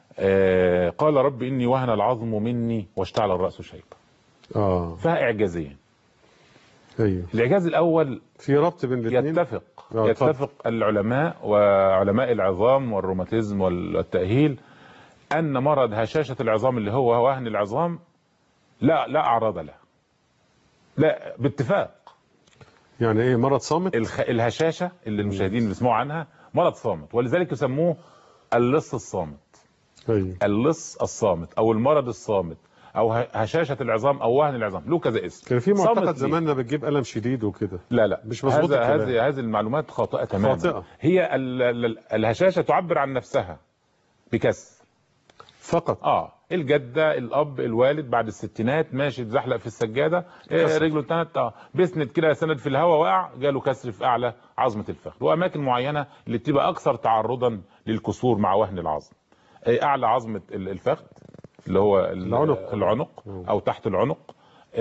آه، قال رب اني وهن العظم مني واشتعل الراس شيبا اه فيها اعجازين ايوه الاعجاز الاول في ربط بين الاثنين يتفق آه، اتفضل. يتفق العلماء وعلماء العظام والروماتيزم والتأهيل أن مرض هشاشة العظام اللي هو وهن العظام لا لا أعراض له لا باتفاق يعني ايه مرض صامت الخ... الهشاشة اللي المشاهدين بيسمعوا عنها مرض صامت ولذلك يسموه اللص الصامت ايوه اللص الصامت أو المرض الصامت أو ه- هشاشة العظام أو وهن العظام له كذا اسم كان في معتقد صامت ليه؟ زمان انها بتجيب الم شديد وكده لا لا مش مظبوط هذا الكلام. هذه هذه المعلومات خاطئه تماما خاطئة. هي ال- ال- الهشاشه تعبر عن نفسها بكسر فقط اه الجده الاب الوالد بعد الستينات ماشي اتزحلق في السجاده إيه كسر. رجله اتنت اه بيسند كده سند في الهواء وقع جاله كسر في اعلى عظمه الفخذ واماكن معينه اللي بتبقى اكثر تعرضا للكسور مع وهن العظم إيه اعلى عظمه ال- الفخذ اللي هو ال- العنق. العنق مم. او تحت العنق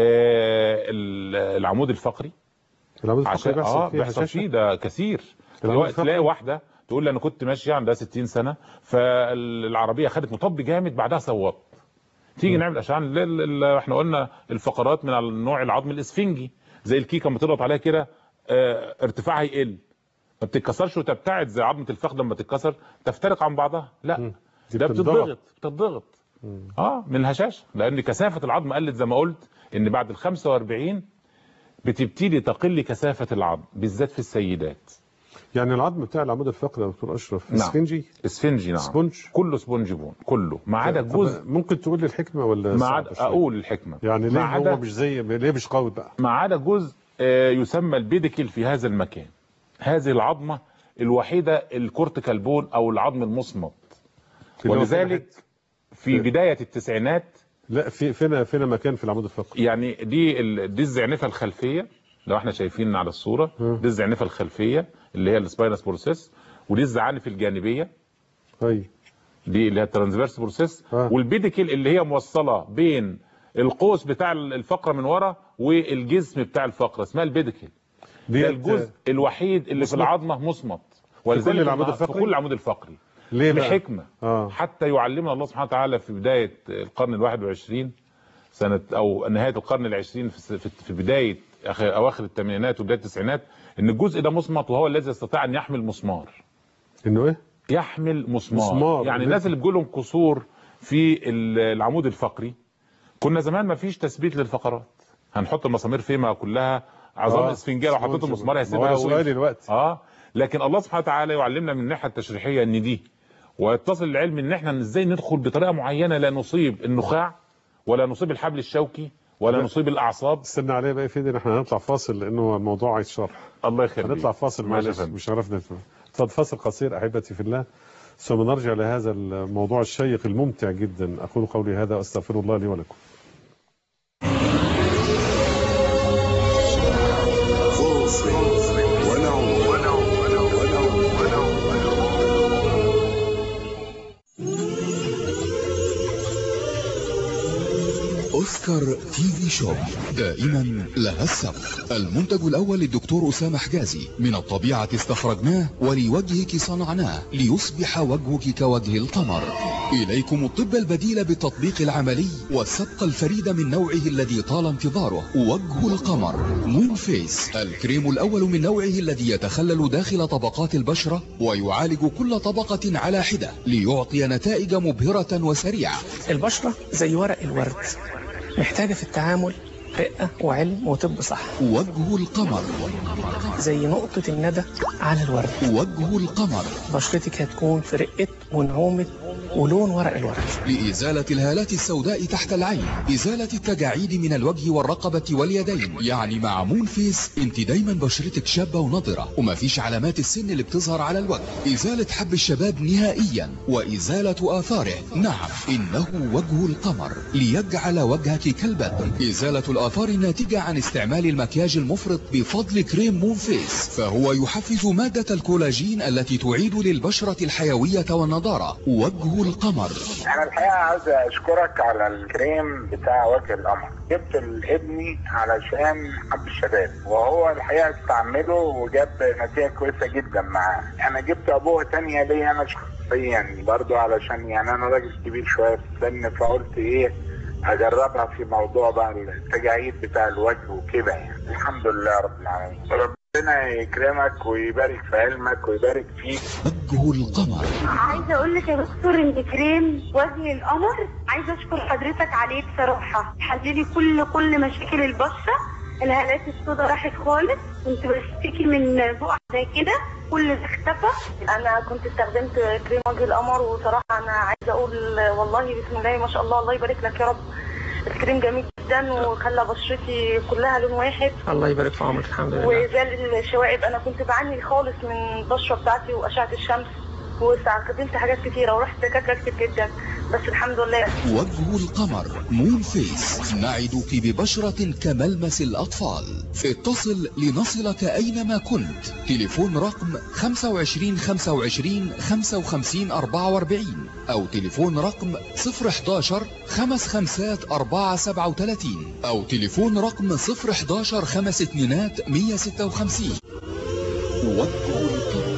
آه، ال- العمود الفقري العمود الفقري عشان بيحصل اه فيه بيحصل هشاشة؟ فيه ده كثير العمود دلوقتي الفقري؟ تلاقي واحده تقول لي انا كنت ماشيه عندها 60 سنه فالعربيه خدت مطب جامد بعدها صوت تيجي نعمل اشعه ل- ل- احنا قلنا الفقرات من النوع العظم الاسفنجي زي الكيكه لما تضغط عليها كده آه، ارتفاعها يقل ما بتتكسرش وتبتعد زي عظمه الفخذ لما تتكسر تفترق عن بعضها لا دي ده بتتضغط. بتتضغط بتتضغط اه من الهشاشه لان كثافه العظم قلت زي ما قلت ان بعد ال 45 بتبتدي تقل كثافه العظم بالذات في السيدات يعني العظم بتاع العمود الفقري يا دكتور اشرف نعم. اسفنجي اسفنجي نعم سبونج كله سبونج بون كله ما عدا طب جزء ممكن تقول لي الحكمه ولا ما صعب عدا شوية؟ اقول الحكمه يعني ما ليه عدا هو مش زي ليه مش قوي بقى ما عدا جزء آه، يسمى البيديكل في هذا المكان هذه العظمه الوحيده الكورتيكال بون او العظم المصمت اللي هو ولذلك فين في بدايه التسعينات لا في فين فين مكان في العمود الفقري يعني دي ال- دي الزعنفه الخلفيه لو احنا شايفين على الصوره مم. دي الزعنفه الخلفيه اللي هي السباينس بروسيس ودي الزعانف الجانبيه اي دي اللي هي الترانسفيرس بروسيس آه. والبيديكل اللي هي موصله بين القوس بتاع الفقره من ورا والجسم بتاع الفقره اسمها البيديكل دي ده الجزء الوحيد اللي في مصمت. العظمه مصمت ولذلك كل العمود في الفقري؟ كل العمود الفقري ليه بقى؟ لحكمه اه حتى يعلمنا الله سبحانه وتعالى في بدايه القرن الواحد والعشرين سنه او نهايه القرن العشرين في في- في بدايه أخ- اواخر الثمانينات وبدايه التسعينات ان الجزء ده مصمت وهو الذي يستطيع ان يحمل مسمار انه ايه يحمل مسمار, مسمار. يعني الناس اللي بيقول لهم كسور في ال- العمود الفقري كنا زمان ما فيش تثبيت للفقرات هنحط المسامير فيما كلها عظام آه، اسفنجيه لو حطيت المسمار ما هيسيبها هو سؤالي دلوقتي اه لكن الله سبحانه وتعالى يعلمنا من الناحيه التشريحيه ان دي ويتصل العلم ان احنا ازاي ندخل بطريقه معينه لا نصيب النخاع ولا نصيب الحبل الشوكي ولا لا. نصيب الاعصاب استنى عليا بقى فيدي احنا هنطلع فاصل لانه الموضوع عايز شرح الله يخليك هنطلع فاصل ماشي يا معلش فندم. مش عرفنا نتفهم. اتفضل فاصل قصير احبتي في الله ثم نرجع لهذا الموضوع الشيق الممتع جدا اقول قولي هذا واستغفر الله لي ولكم أوسكار تي في شوب دائما لها السبق المنتج الأول للدكتور أسامة حجازي من الطبيعة استخرجناه ولوجهك صنعناه ليصبح وجهك كوجه القمر إليكم الطب البديل بالتطبيق العملي والسبق الفريد من نوعه الذي طال انتظاره وجه القمر مون فيس الكريم الأول من نوعه الذي يتخلل داخل طبقات البشرة ويعالج كل طبقة على حدة ليعطي نتائج مبهرة وسريعة البشرة زي ورق الورد محتاجة في التعامل رقة وعلم وطب صح وجه القمر زي نقطة الندى على الورد وجه القمر بشرتك هتكون في رقة ونعومة ولون ورق الورد لإزالة الهالات السوداء تحت العين إزالة التجاعيد من الوجه والرقبة واليدين يعني مع مون فيس انت دايما بشرتك شابة ونضرة ومفيش علامات السن اللي بتظهر على الوجه إزالة حب الشباب نهائيا وإزالة آثاره نعم إنه وجه القمر ليجعل وجهك كالبدر إزالة الآثار الناتجة عن استعمال المكياج المفرط بفضل كريم مون فيس فهو يحفز مادة الكولاجين التي تعيد للبشرة الحيوية والنضارة وجه القمر انا الحقيقه عاوز اشكرك على الكريم بتاع وجه القمر جبت لابني علشان حب الشباب وهو الحقيقه استعمله وجاب نتيجه كويسه جدا معاه انا جبت ابوه تانية ليا انا شخصيا برضو علشان يعني انا راجل كبير شويه في السن فقلت ايه اجربها في موضوع بقى التجاعيد بتاع الوجه وكده يعني الحمد لله رب العالمين ربنا يكرمك ويبارك في علمك ويبارك فيك وجه القمر عايزه اقول لك يا دكتور انت كريم وجه القمر عايزه اشكر حضرتك عليه بصراحه حللي كل كل مشاكل البشره الهالات السوداء راحت خالص كنت بشتكي من بقع زي كده كل ده اختفى انا كنت استخدمت كريم وجه القمر وصراحه انا عايزه اقول والله بسم الله ما شاء الله الله يبارك لك يا رب الكريم جميل جدا وخلى بشرتي كلها لون واحد الله يبارك في عمرك الحمد لله وزال الشوائب انا كنت بعاني خالص من البشره بتاعتي واشعه الشمس واستخدمت حاجات كتيره ورحت دكاتره كتير جدا بس الحمد لله وجه القمر مون فيس نعدك ببشرة كملمس الأطفال اتصل لنصلك أينما كنت تليفون رقم 25 25 55 44 أو تليفون رقم 011 خمس خمسات 4 37 أو تليفون رقم 011 خمس اتنينات 156 وجه القمر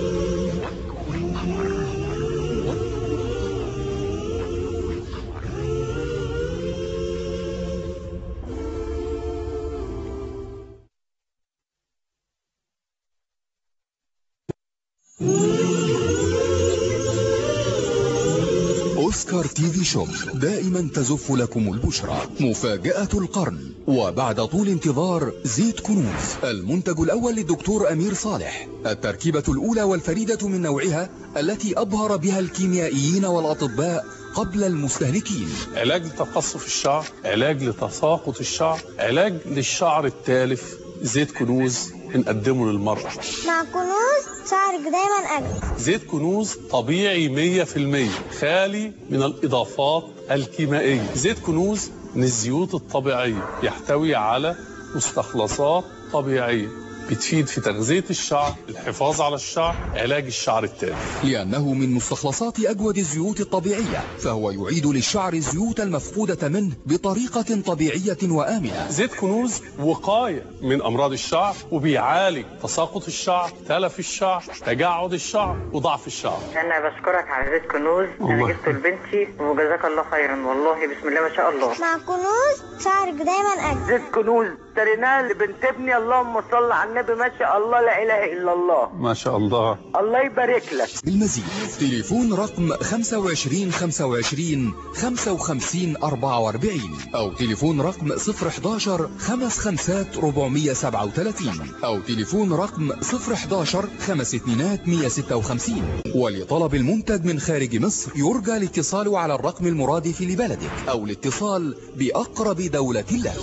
أوسكار تي في شوب دائما تزف لكم البشرى مفاجأة القرن وبعد طول انتظار زيت كنوز المنتج الأول للدكتور أمير صالح التركيبة الأولى والفريدة من نوعها التي أبهر بها الكيميائيين والأطباء قبل المستهلكين علاج لتقصف الشعر علاج لتساقط الشعر علاج للشعر التالف زيت كنوز بنقدمه للمرأة مع كنوز شعرك دايما أجمل زيت كنوز طبيعي 100% خالي من الإضافات الكيميائية زيت كنوز من الزيوت الطبيعية يحتوي على مستخلصات طبيعية بتفيد في تغذية الشعر الحفاظ على الشعر علاج الشعر التالف لأنه من مستخلصات أجود الزيوت الطبيعية فهو يعيد للشعر الزيوت المفقودة منه بطريقة طبيعية وآمنة زيت كنوز وقاية من أمراض الشعر وبيعالج تساقط الشعر تلف الشعر تجعد الشعر وضعف الشعر انا بشكرك على زيت كنوز انا جبته لبنتي وجزاك الله خيرا والله بسم الله ما شاء الله مع كنوز شعرك دايما أجمل زيت كنوز اشتريناه لبنت ابني اللهم صل على النبي ما شاء الله لا اله الا الله ما شاء الله الله يبارك لك بالمزيد تليفون رقم 25 25 55 44 أو تليفون رقم 011 خمس خمسات 437 أو تليفون رقم 011 خمس اتنينات 156 ولطلب المنتج من خارج مصر يرجى الاتصال على الرقم المرادف لبلدك أو الاتصال بأقرب دولة لك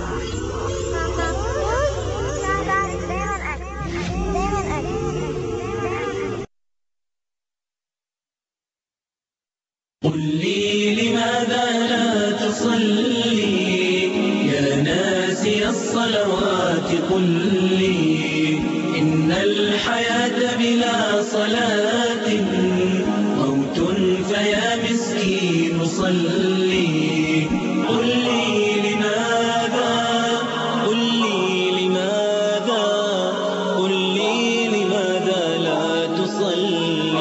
قل لي لماذا لا تصلي يا ناسي الصلوات قل لي إن الحياة بلا صلاة موت فيا مسكين صلي قل لي لماذا قل لي لماذا قل لي لماذا لا تصلي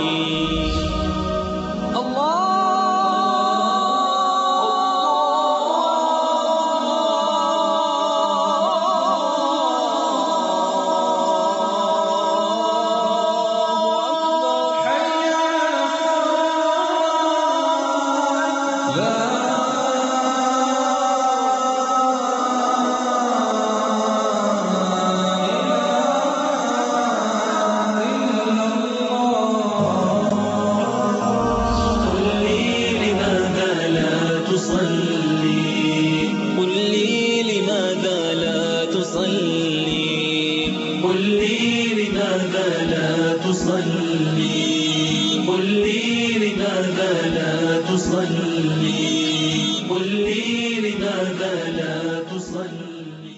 قل لي لماذا لا تصلي قل لي لماذا لا تصلي قل لي لماذا لا تصلي قل لي لماذا لا تصلي قل لي لماذا لا تصلي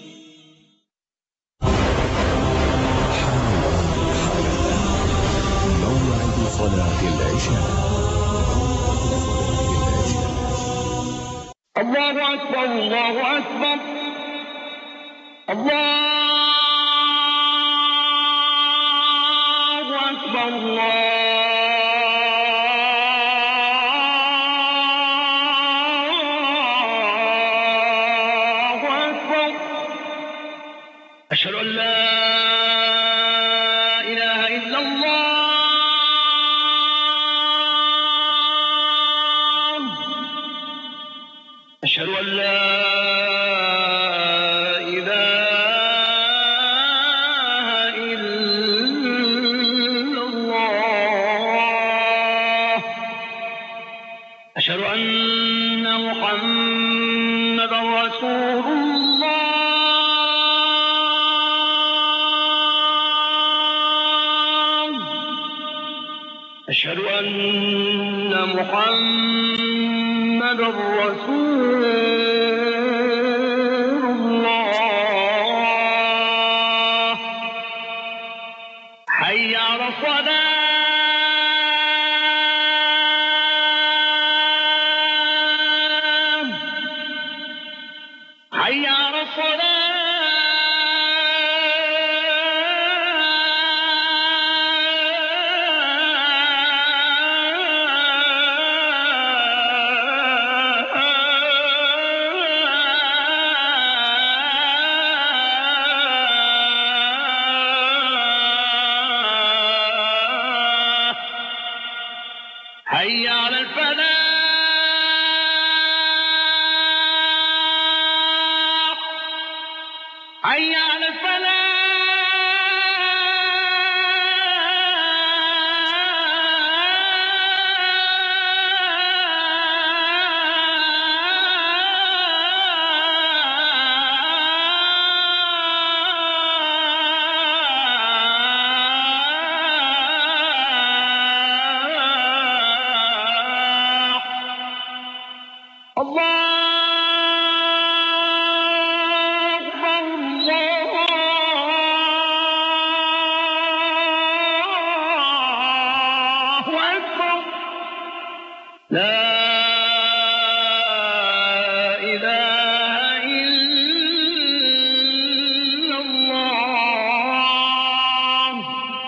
موعد صلاة العشاء الله أكبر الله أكبر الله أكبر الله أكبر أشهد أن لا إله إلا الله أشهد أن لا إله إلا الله أشهد أن محمدا رسول الله أشهد أن محمدا رسول الله حي على الصلاة حي على الصلاة حي على الفلاح حي على الفلاح الله أكبر الله أكبر لا إله إلا الله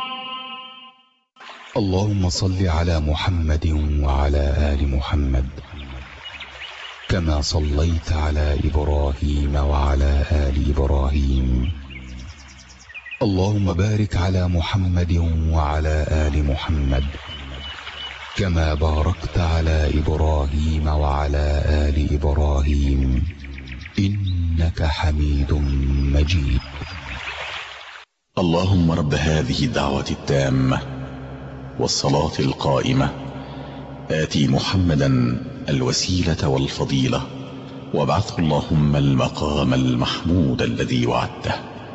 اللهم صل على محمد وعلى آل محمد كما صليت على إبراهيم وعلى آل إبراهيم اللهم بارك على محمد وعلى آل محمد كما باركت على إبراهيم وعلى آل إبراهيم إنك حميد مجيد اللهم رب هذه الدعوة التامة والصلاة القائمة آتي محمدا الوسيلة والفضيلة وابعثه اللهم المقام المحمود الذي وعدته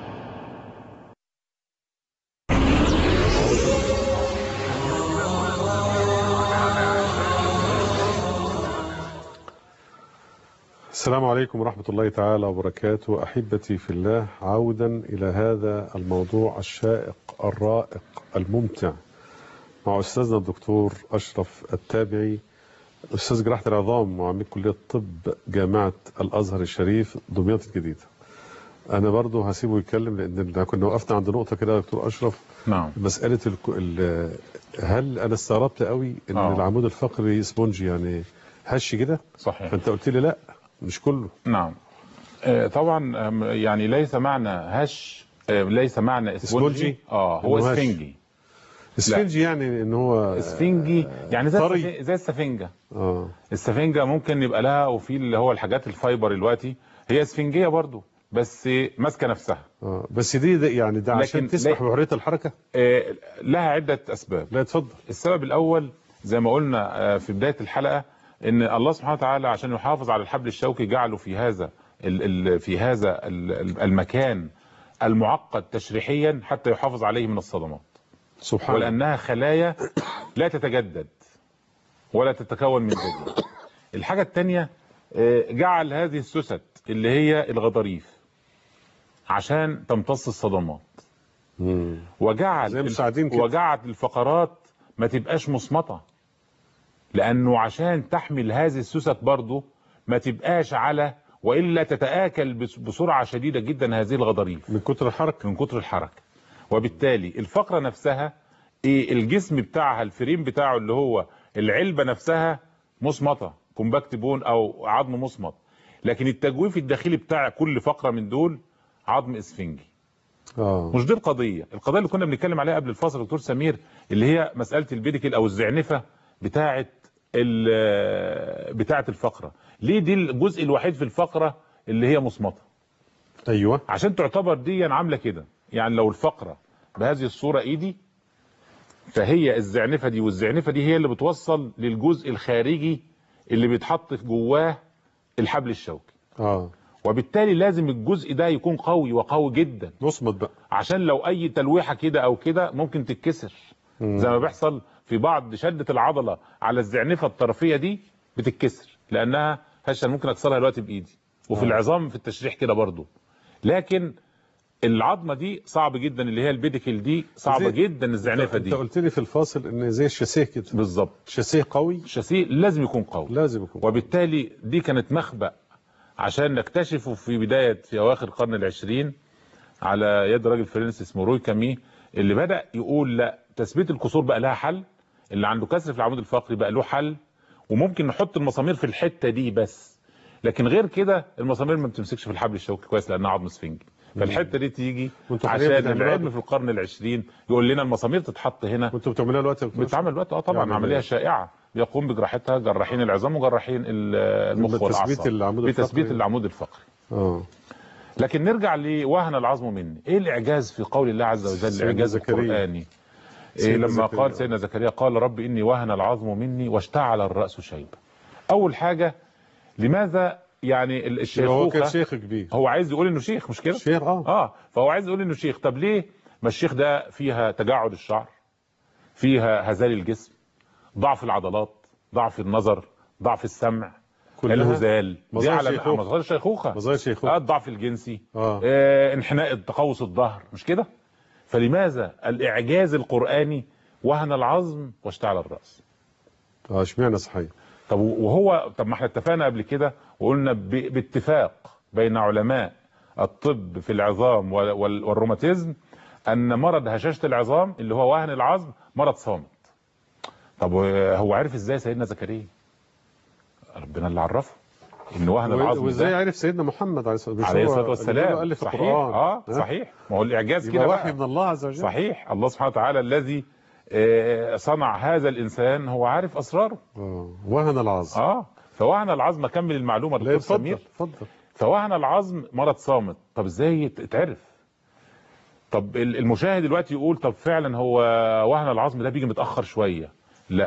السلام عليكم ورحمة الله تعالى وبركاته أحبتي في الله عودا إلى هذا الموضوع الشائق الرائق الممتع مع أستاذنا الدكتور أشرف التابعي أستاذ جراحة العظام وعميد كلية الطب جامعة الأزهر الشريف دمياط الجديدة أنا برضو هسيبه يتكلم لأن كنا وقفنا عند نقطة كده يا دكتور أشرف نعم مسألة ال... ال... هل أنا استغربت قوي إن آه. العمود الفقري سبونجي يعني هش كده صحيح فأنت قلت لي لا مش كله نعم آه، طبعا آم، يعني ليس معنى هش آه، ليس معنى اسفنجي اسفنجي؟ اه هو إنه هش. اسفنجي اسفنجي يعني ان هو اسفنجي يعني زي طري. السفي- زي السفنجه اه السفنجه ممكن يبقى لها وفي اللي هو الحاجات الفايبر دلوقتي هي اسفنجيه برضو بس ماسكه نفسها اه بس دي, دي يعني ده عشان لكن تسمح لا- بحريه الحركه آه، لها عده اسباب لا اتفضل السبب الاول زي ما قلنا آه، في بدايه الحلقه ان الله سبحانه وتعالى عشان يحافظ على الحبل الشوكي جعله في هذا ال- ال- في هذا ال- ال- المكان المعقد تشريحيا حتى يحافظ عليه من الصدمات سبحان الله ولانها خلايا لا تتجدد ولا تتكون من جديد الحاجه الثانيه جعل هذه السوست اللي هي الغضاريف عشان تمتص الصدمات مم. وجعل زي مساعدين كده. وجعل الفقرات ما تبقاش مصمطه لانه عشان تحمل هذه السوست برضه ما تبقاش على والا تتاكل بس- بسرعه شديده جدا هذه الغضاريف من كتر الحركه من كتر الحركه وبالتالي الفقره نفسها ايه الجسم بتاعها الفريم بتاعه اللي هو العلبه نفسها مصمطه كومباكت بون او عظم مصمت لكن التجويف الداخلي بتاع كل فقره من دول عظم اسفنجي اه مش دي القضيه القضيه اللي كنا بنتكلم عليها قبل الفاصل يا دكتور سمير اللي هي مساله البيديكل او الزعنفه بتاعه ال- بتاعه الفقره ليه دي الجزء الوحيد في الفقره اللي هي مصمته ايوه عشان تعتبر دي عامله كده يعني لو الفقره بهذه الصوره ايدي فهي الزعنفه دي والزعنفه دي هي اللي بتوصل للجزء الخارجي اللي بيتحط في جواه الحبل الشوكي اه وبالتالي لازم الجزء ده يكون قوي وقوي جدا نصمت بقى عشان لو اي تلويحه كده او كده ممكن تتكسر مم. زي ما بيحصل في بعض شده العضله على الزعنفه الطرفيه دي بتتكسر لانها هشه ممكن اكسرها دلوقتي بايدي وفي آه. العظام في التشريح كده برضو لكن العظمه دي صعب جدا اللي هي البيديكل دي صعبه زي- جدا الزعنفه انت دي قلت لي في الفاصل ان زي الشاسيه كده بالظبط شاسيه قوي الشاسيه لازم يكون قوي لازم يكون وبالتالي دي كانت مخبأ عشان نكتشفه في بداية في أواخر القرن العشرين على يد راجل فرنسي اسمه روي كامي اللي بدأ يقول لا تثبيت الكسور بقى لها حل اللي عنده كسر في العمود الفقري بقى له حل وممكن نحط المسامير في الحتة دي بس لكن غير كده المسامير ما بتمسكش في الحبل الشوكي كويس لانها عظم سفنجي فالحته دي تيجي وانتوا حاليا عشان بتعملوها العلم في القرن العشرين يقول لنا المسامير تتحط هنا وانتوا بتعملوها دلوقتي يا دكتور بتعمل دلوقتي اه طبعا يعني عمليه شائعه بيقوم بجراحتها جراحين العظام وجراحين ال- المخ تثبيت والاعصاب العمود بتثبيت الفقري. العمود الفقري اه لكن نرجع لوهن العظم مني ايه الاعجاز في قول الله عز وجل سيدنا الاعجاز زكريا. القراني إيه سيدنا لما زكريا. قال سيدنا زكريا قال رب اني وهن العظم مني واشتعل الراس شيبا اول حاجه لماذا يعني ال- هو كان الشيخوخه شيخ كبير هو عايز يقول انه شيخ مش كده شيخ اه اه فهو عايز يقول انه شيخ طب ليه ما الشيخ ده فيها تجعد الشعر فيها هزال الجسم ضعف العضلات ضعف النظر ضعف السمع كلها الهزال دي مظاهر على شيخوخة. مظاهر الشيخوخه مظاهر شيخوخة. آه الضعف الجنسي اه آه انحناء تقوس الظهر مش كده فلماذا الاعجاز القراني وهن العظم واشتعل الراس اه اشمعنى صحيح طب وهو طب ما احنا اتفقنا قبل كده وقلنا ب... باتفاق بين علماء الطب في العظام وال... وال... والروماتيزم ان مرض هشاشه العظام اللي هو وهن العظم مرض صامت طب هو عرف ازاي سيدنا زكريا ربنا اللي عرفه ان وهن العظم وازاي ده عرف سيدنا محمد عليه الصلاه عليه الصلاه هو والسلام اللي الف صحيح القران اه ها؟ صحيح ما هو الاعجاز يبقى كده وحي بقى من الله عز وجل صحيح الله سبحانه وتعالى الذي آه، صنع هذا الانسان هو عارف اسراره اه وهن العظم اه فوهن العظم اكمل المعلومه لا دكتور اتفضل سمير اتفضل فوهن العظم مرض صامت طب ازاي يت- يتعرف طب ال- المشاهد دلوقتي يقول طب فعلا هو وهن العظم ده بيجي متاخر شويه لا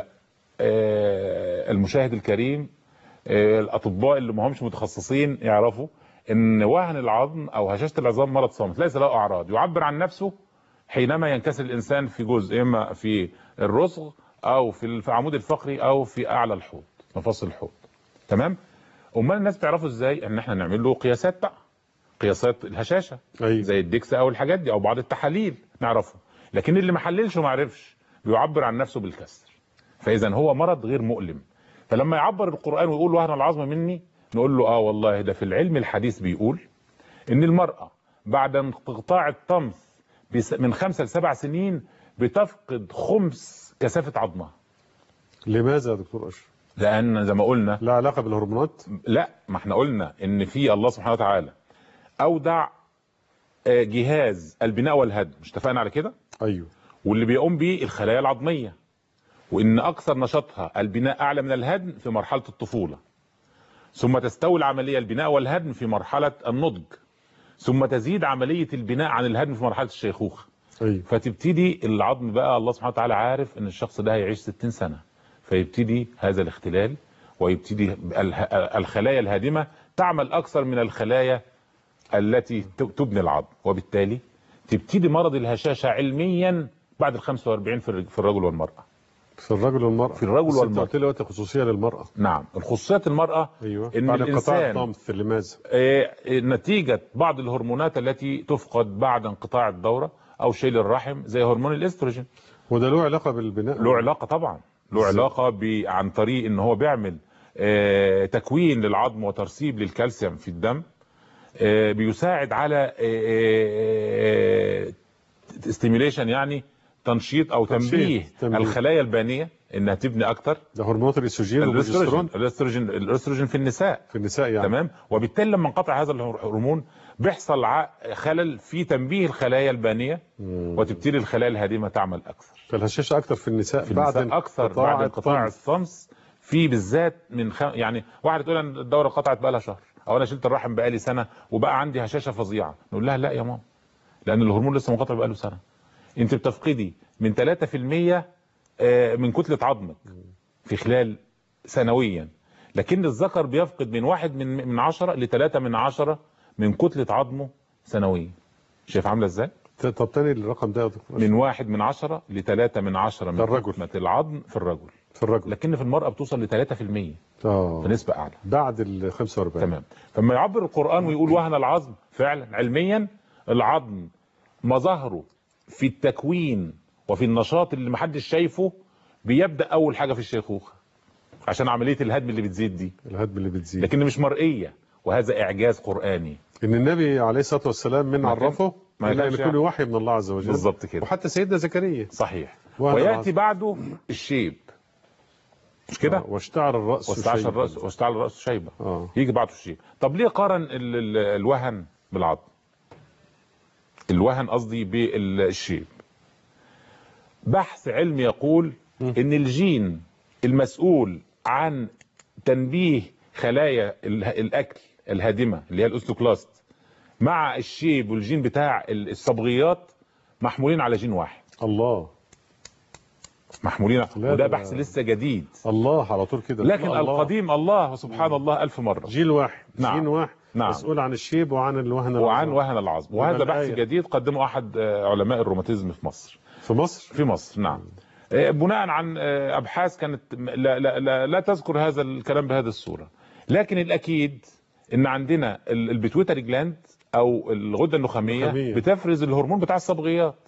آه المشاهد الكريم آه الاطباء اللي ما همش متخصصين يعرفوا ان وهن العظم او هشاشه العظام مرض صامت ليس له اعراض يعبر عن نفسه حينما ينكسر الانسان في جزء اما في الرسغ او في ال- في العمود الفقري او في اعلى الحوض مفاصل الحوض تمام امال الناس بتعرفوا ازاي ان احنا نعمل له قياسات بقى قياسات الهشاشه أيوة. زي الدكس او الحاجات دي او بعض التحاليل نعرفه لكن اللي ما حللش وما عرفش بيعبر عن نفسه بالكسر فاذا هو مرض غير مؤلم فلما يعبر القران ويقول وهن العظم مني نقول له اه والله ده في العلم الحديث بيقول ان المراه بعد انقطاع الطمث بس- من خمسة لسبع سنين بتفقد خمس كثافه عظمها لماذا يا دكتور اشرف لان زي ما قلنا لا علاقه بالهرمونات لا ما احنا قلنا ان في الله سبحانه وتعالى اودع آه، جهاز البناء والهدم مش اتفقنا على كده ايوه واللي بيقوم بيه الخلايا العظميه وان اكثر نشاطها البناء اعلى من الهدم في مرحله الطفوله ثم تستوي العمليه البناء والهدم في مرحله النضج ثم تزيد عمليه البناء عن الهدم في مرحله الشيخوخه ايوه فتبتدي العظم بقى الله سبحانه وتعالى عارف ان الشخص ده هيعيش 60 سنه فيبتدي هذا الاختلال ويبتدي اله- الخلايا الهادمه تعمل اكثر من الخلايا التي ت- تبني العظم وبالتالي تبتدي مرض الهشاشه علميا بعد ال 45 في الرج- في الرجل والمراه في الرجل والمراه في الرجل بس انت والمراه قلت لي دلوقتي خصوصيه للمراه نعم الخصوصيات المراه ايوه ان بعد انقطاع الانسان الطمث لماذا آه، نتيجة بعض الهرمونات التي تفقد بعد انقطاع الدورة أو شيل الرحم زي هرمون الاستروجين وده له علاقه بالبناء له علاقة طبعا له إزاي؟ علاقة ب- عن طريق ان هو بيعمل آه، تكوين للعظم وترسيب للكالسيوم في الدم آه، بيساعد على ستيميليشن يعني تنشيط او تنشيط، تنبيه تنبيه. الخلايا البانيه انها تبني اكتر ده هرمونات الاستروجين الاستروجين والبروجسترون الاستروجين الاستروجين في النساء في النساء يعني تمام وبالتالي لما انقطع هذا الهرمون بيحصل ع- خلل في تنبيه الخلايا البانيه مم. وتبتدي الخلايا الهادمه تعمل اكثر فالهشاشه اكتر في النساء في بعد النساء اكثر بعد انقطاع الطمث. الصمس في بالذات من خم... يعني واحده تقول انا الدوره قطعت بقى لها شهر او انا شلت الرحم بقى لي سنه وبقى عندي هشاشه فظيعه نقول لها لا يا ماما لان الهرمون لسه منقطع بقى له سنه انت بتفقدي من 3% آه، من كتله عظمك في خلال سنويا لكن الذكر بيفقد من واحد من من عشرة لثلاثة من عشرة من كتلة عظمه سنويا شايف عاملة ازاي؟ طب تاني الرقم ده يا دكتور من واحد من عشرة لثلاثة من عشرة من ده الرجل. كتلة العظم في الرجل في الرجل لكن في المرأة بتوصل لثلاثة في المية اه بنسبة أعلى بعد ال 45 تمام فلما يعبر القرآن ويقول وهن العظم فعلا علميا العظم مظاهره في التكوين وفي النشاط اللي محدش شايفه بيبدأ أول حاجة في الشيخوخة عشان عملية الهدم اللي بتزيد دي الهدم اللي بتزيد لكن مش مرئية وهذا إعجاز قرآني ان النبي عليه الصلاه والسلام من ما كان- عرفه ما الا ان كانش يكون يعني. وحي من الله عز وجل بالظبط كده وحتى سيدنا زكريا صحيح وهن ويأتي العظم. بعده الشيب مش كده؟ واشتعر الراس واستعشر شيباً. الرأس واستعل الرأس شيبة اه يجي بعده الشيب طب ليه قارن ال ال الوهن بالعظم الوهن قصدي بالشيب بحث علمي يقول ان الجين المسؤول عن تنبيه خلايا ال- الاكل الهادمه اللي هي الاوستوكلاست مع الشيب والجين بتاع ال- الصبغيات محمولين على جين واحد الله محمولين لا، وده ده- بحث لسه جديد الله على طول كده لكن الله. القديم الله سبحان الله ألف مرة جيل واحد نعم. جين واحد نعم. مسؤول عن الشيب وعن الوهن وعن العظام. وهن العظم من وهذا بحث الآية. جديد قدمه أحد آه، علماء الروماتيزم في مصر في مصر في مصر نعم آه، بناء عن آه، أبحاث كانت لا, لا, لا, لا تذكر هذا الكلام بهذه الصورة لكن الأكيد إن عندنا ال- البيتويتري جلاند أو الغدة النخامية النخامية. بتفرز الهرمون بتاع الصبغيات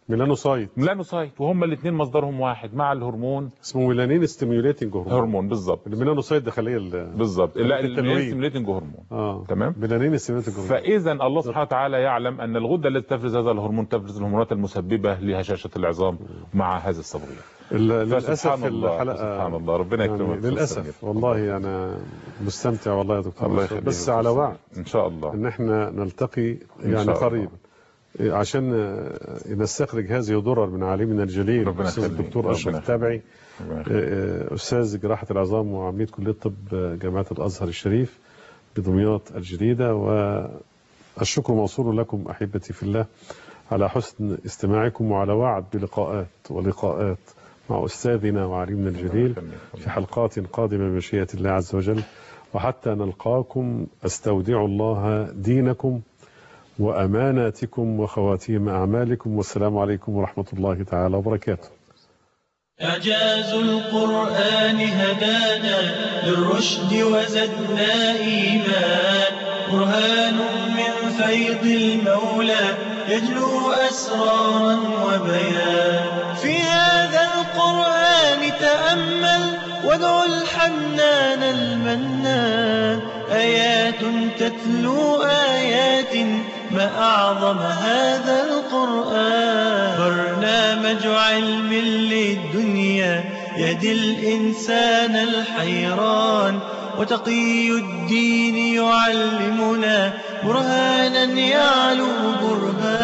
ميلانوسايت ميلانوسايت وهم الاثنين مصدرهم واحد مع الهرمون اسمه ميلانين ستيميوليتنج هرمون هرمون بالظبط الميلانوسايت ده خليه ال- بالظبط لا التلوين. الستيميوليتنج هرمون اه تمام ميلانين ستيميوليتنج هرمون فاذا الله سبحانه وتعالى يعلم ان الغده التي تفرز هذا الهرمون تفرز الهرمونات المسببه لهشاشه العظام مع هذا الصبغيه ال- فسبحان للاسف الله الحلقه سبحان الله ربنا يعني يكرمك للاسف والله انا مستمتع والله يا دكتور الله أشرف. يخليك بس على وعد ان شاء الله ان احنا نلتقي إن يعني شاء الله. قريبا عشان نستخرج هذه الدرر من عالمنا الجليل ربنا الاستاذ يخليك. الدكتور ربنا اشرف يخليك. تابعي ربنا يخليك. استاذ جراحه العظام وعميد كليه طب جامعه الازهر الشريف بدمياط الجديده والشكر موصول لكم احبتي في الله على حسن استماعكم وعلى وعد بلقاءات ولقاءات مع استاذنا وعليمنا الجليل في حلقات قادمه بمشيئه الله عز وجل وحتى نلقاكم استودع الله دينكم واماناتكم وخواتيم اعمالكم والسلام عليكم ورحمه الله تعالى وبركاته إعجاز القرآن هدانا للرشد وزدنا إيمان برهان من فيض المولى يجلو أسرارا وبيان في هذا القرآن تأمل وادع الحنان المنان آيات تتلو آيات ما أعظم هذا القرآن برنامج علم للدنيا يهدي الإنسان الحيران وتقي الدين يعلمنا برهانا يعلو برهان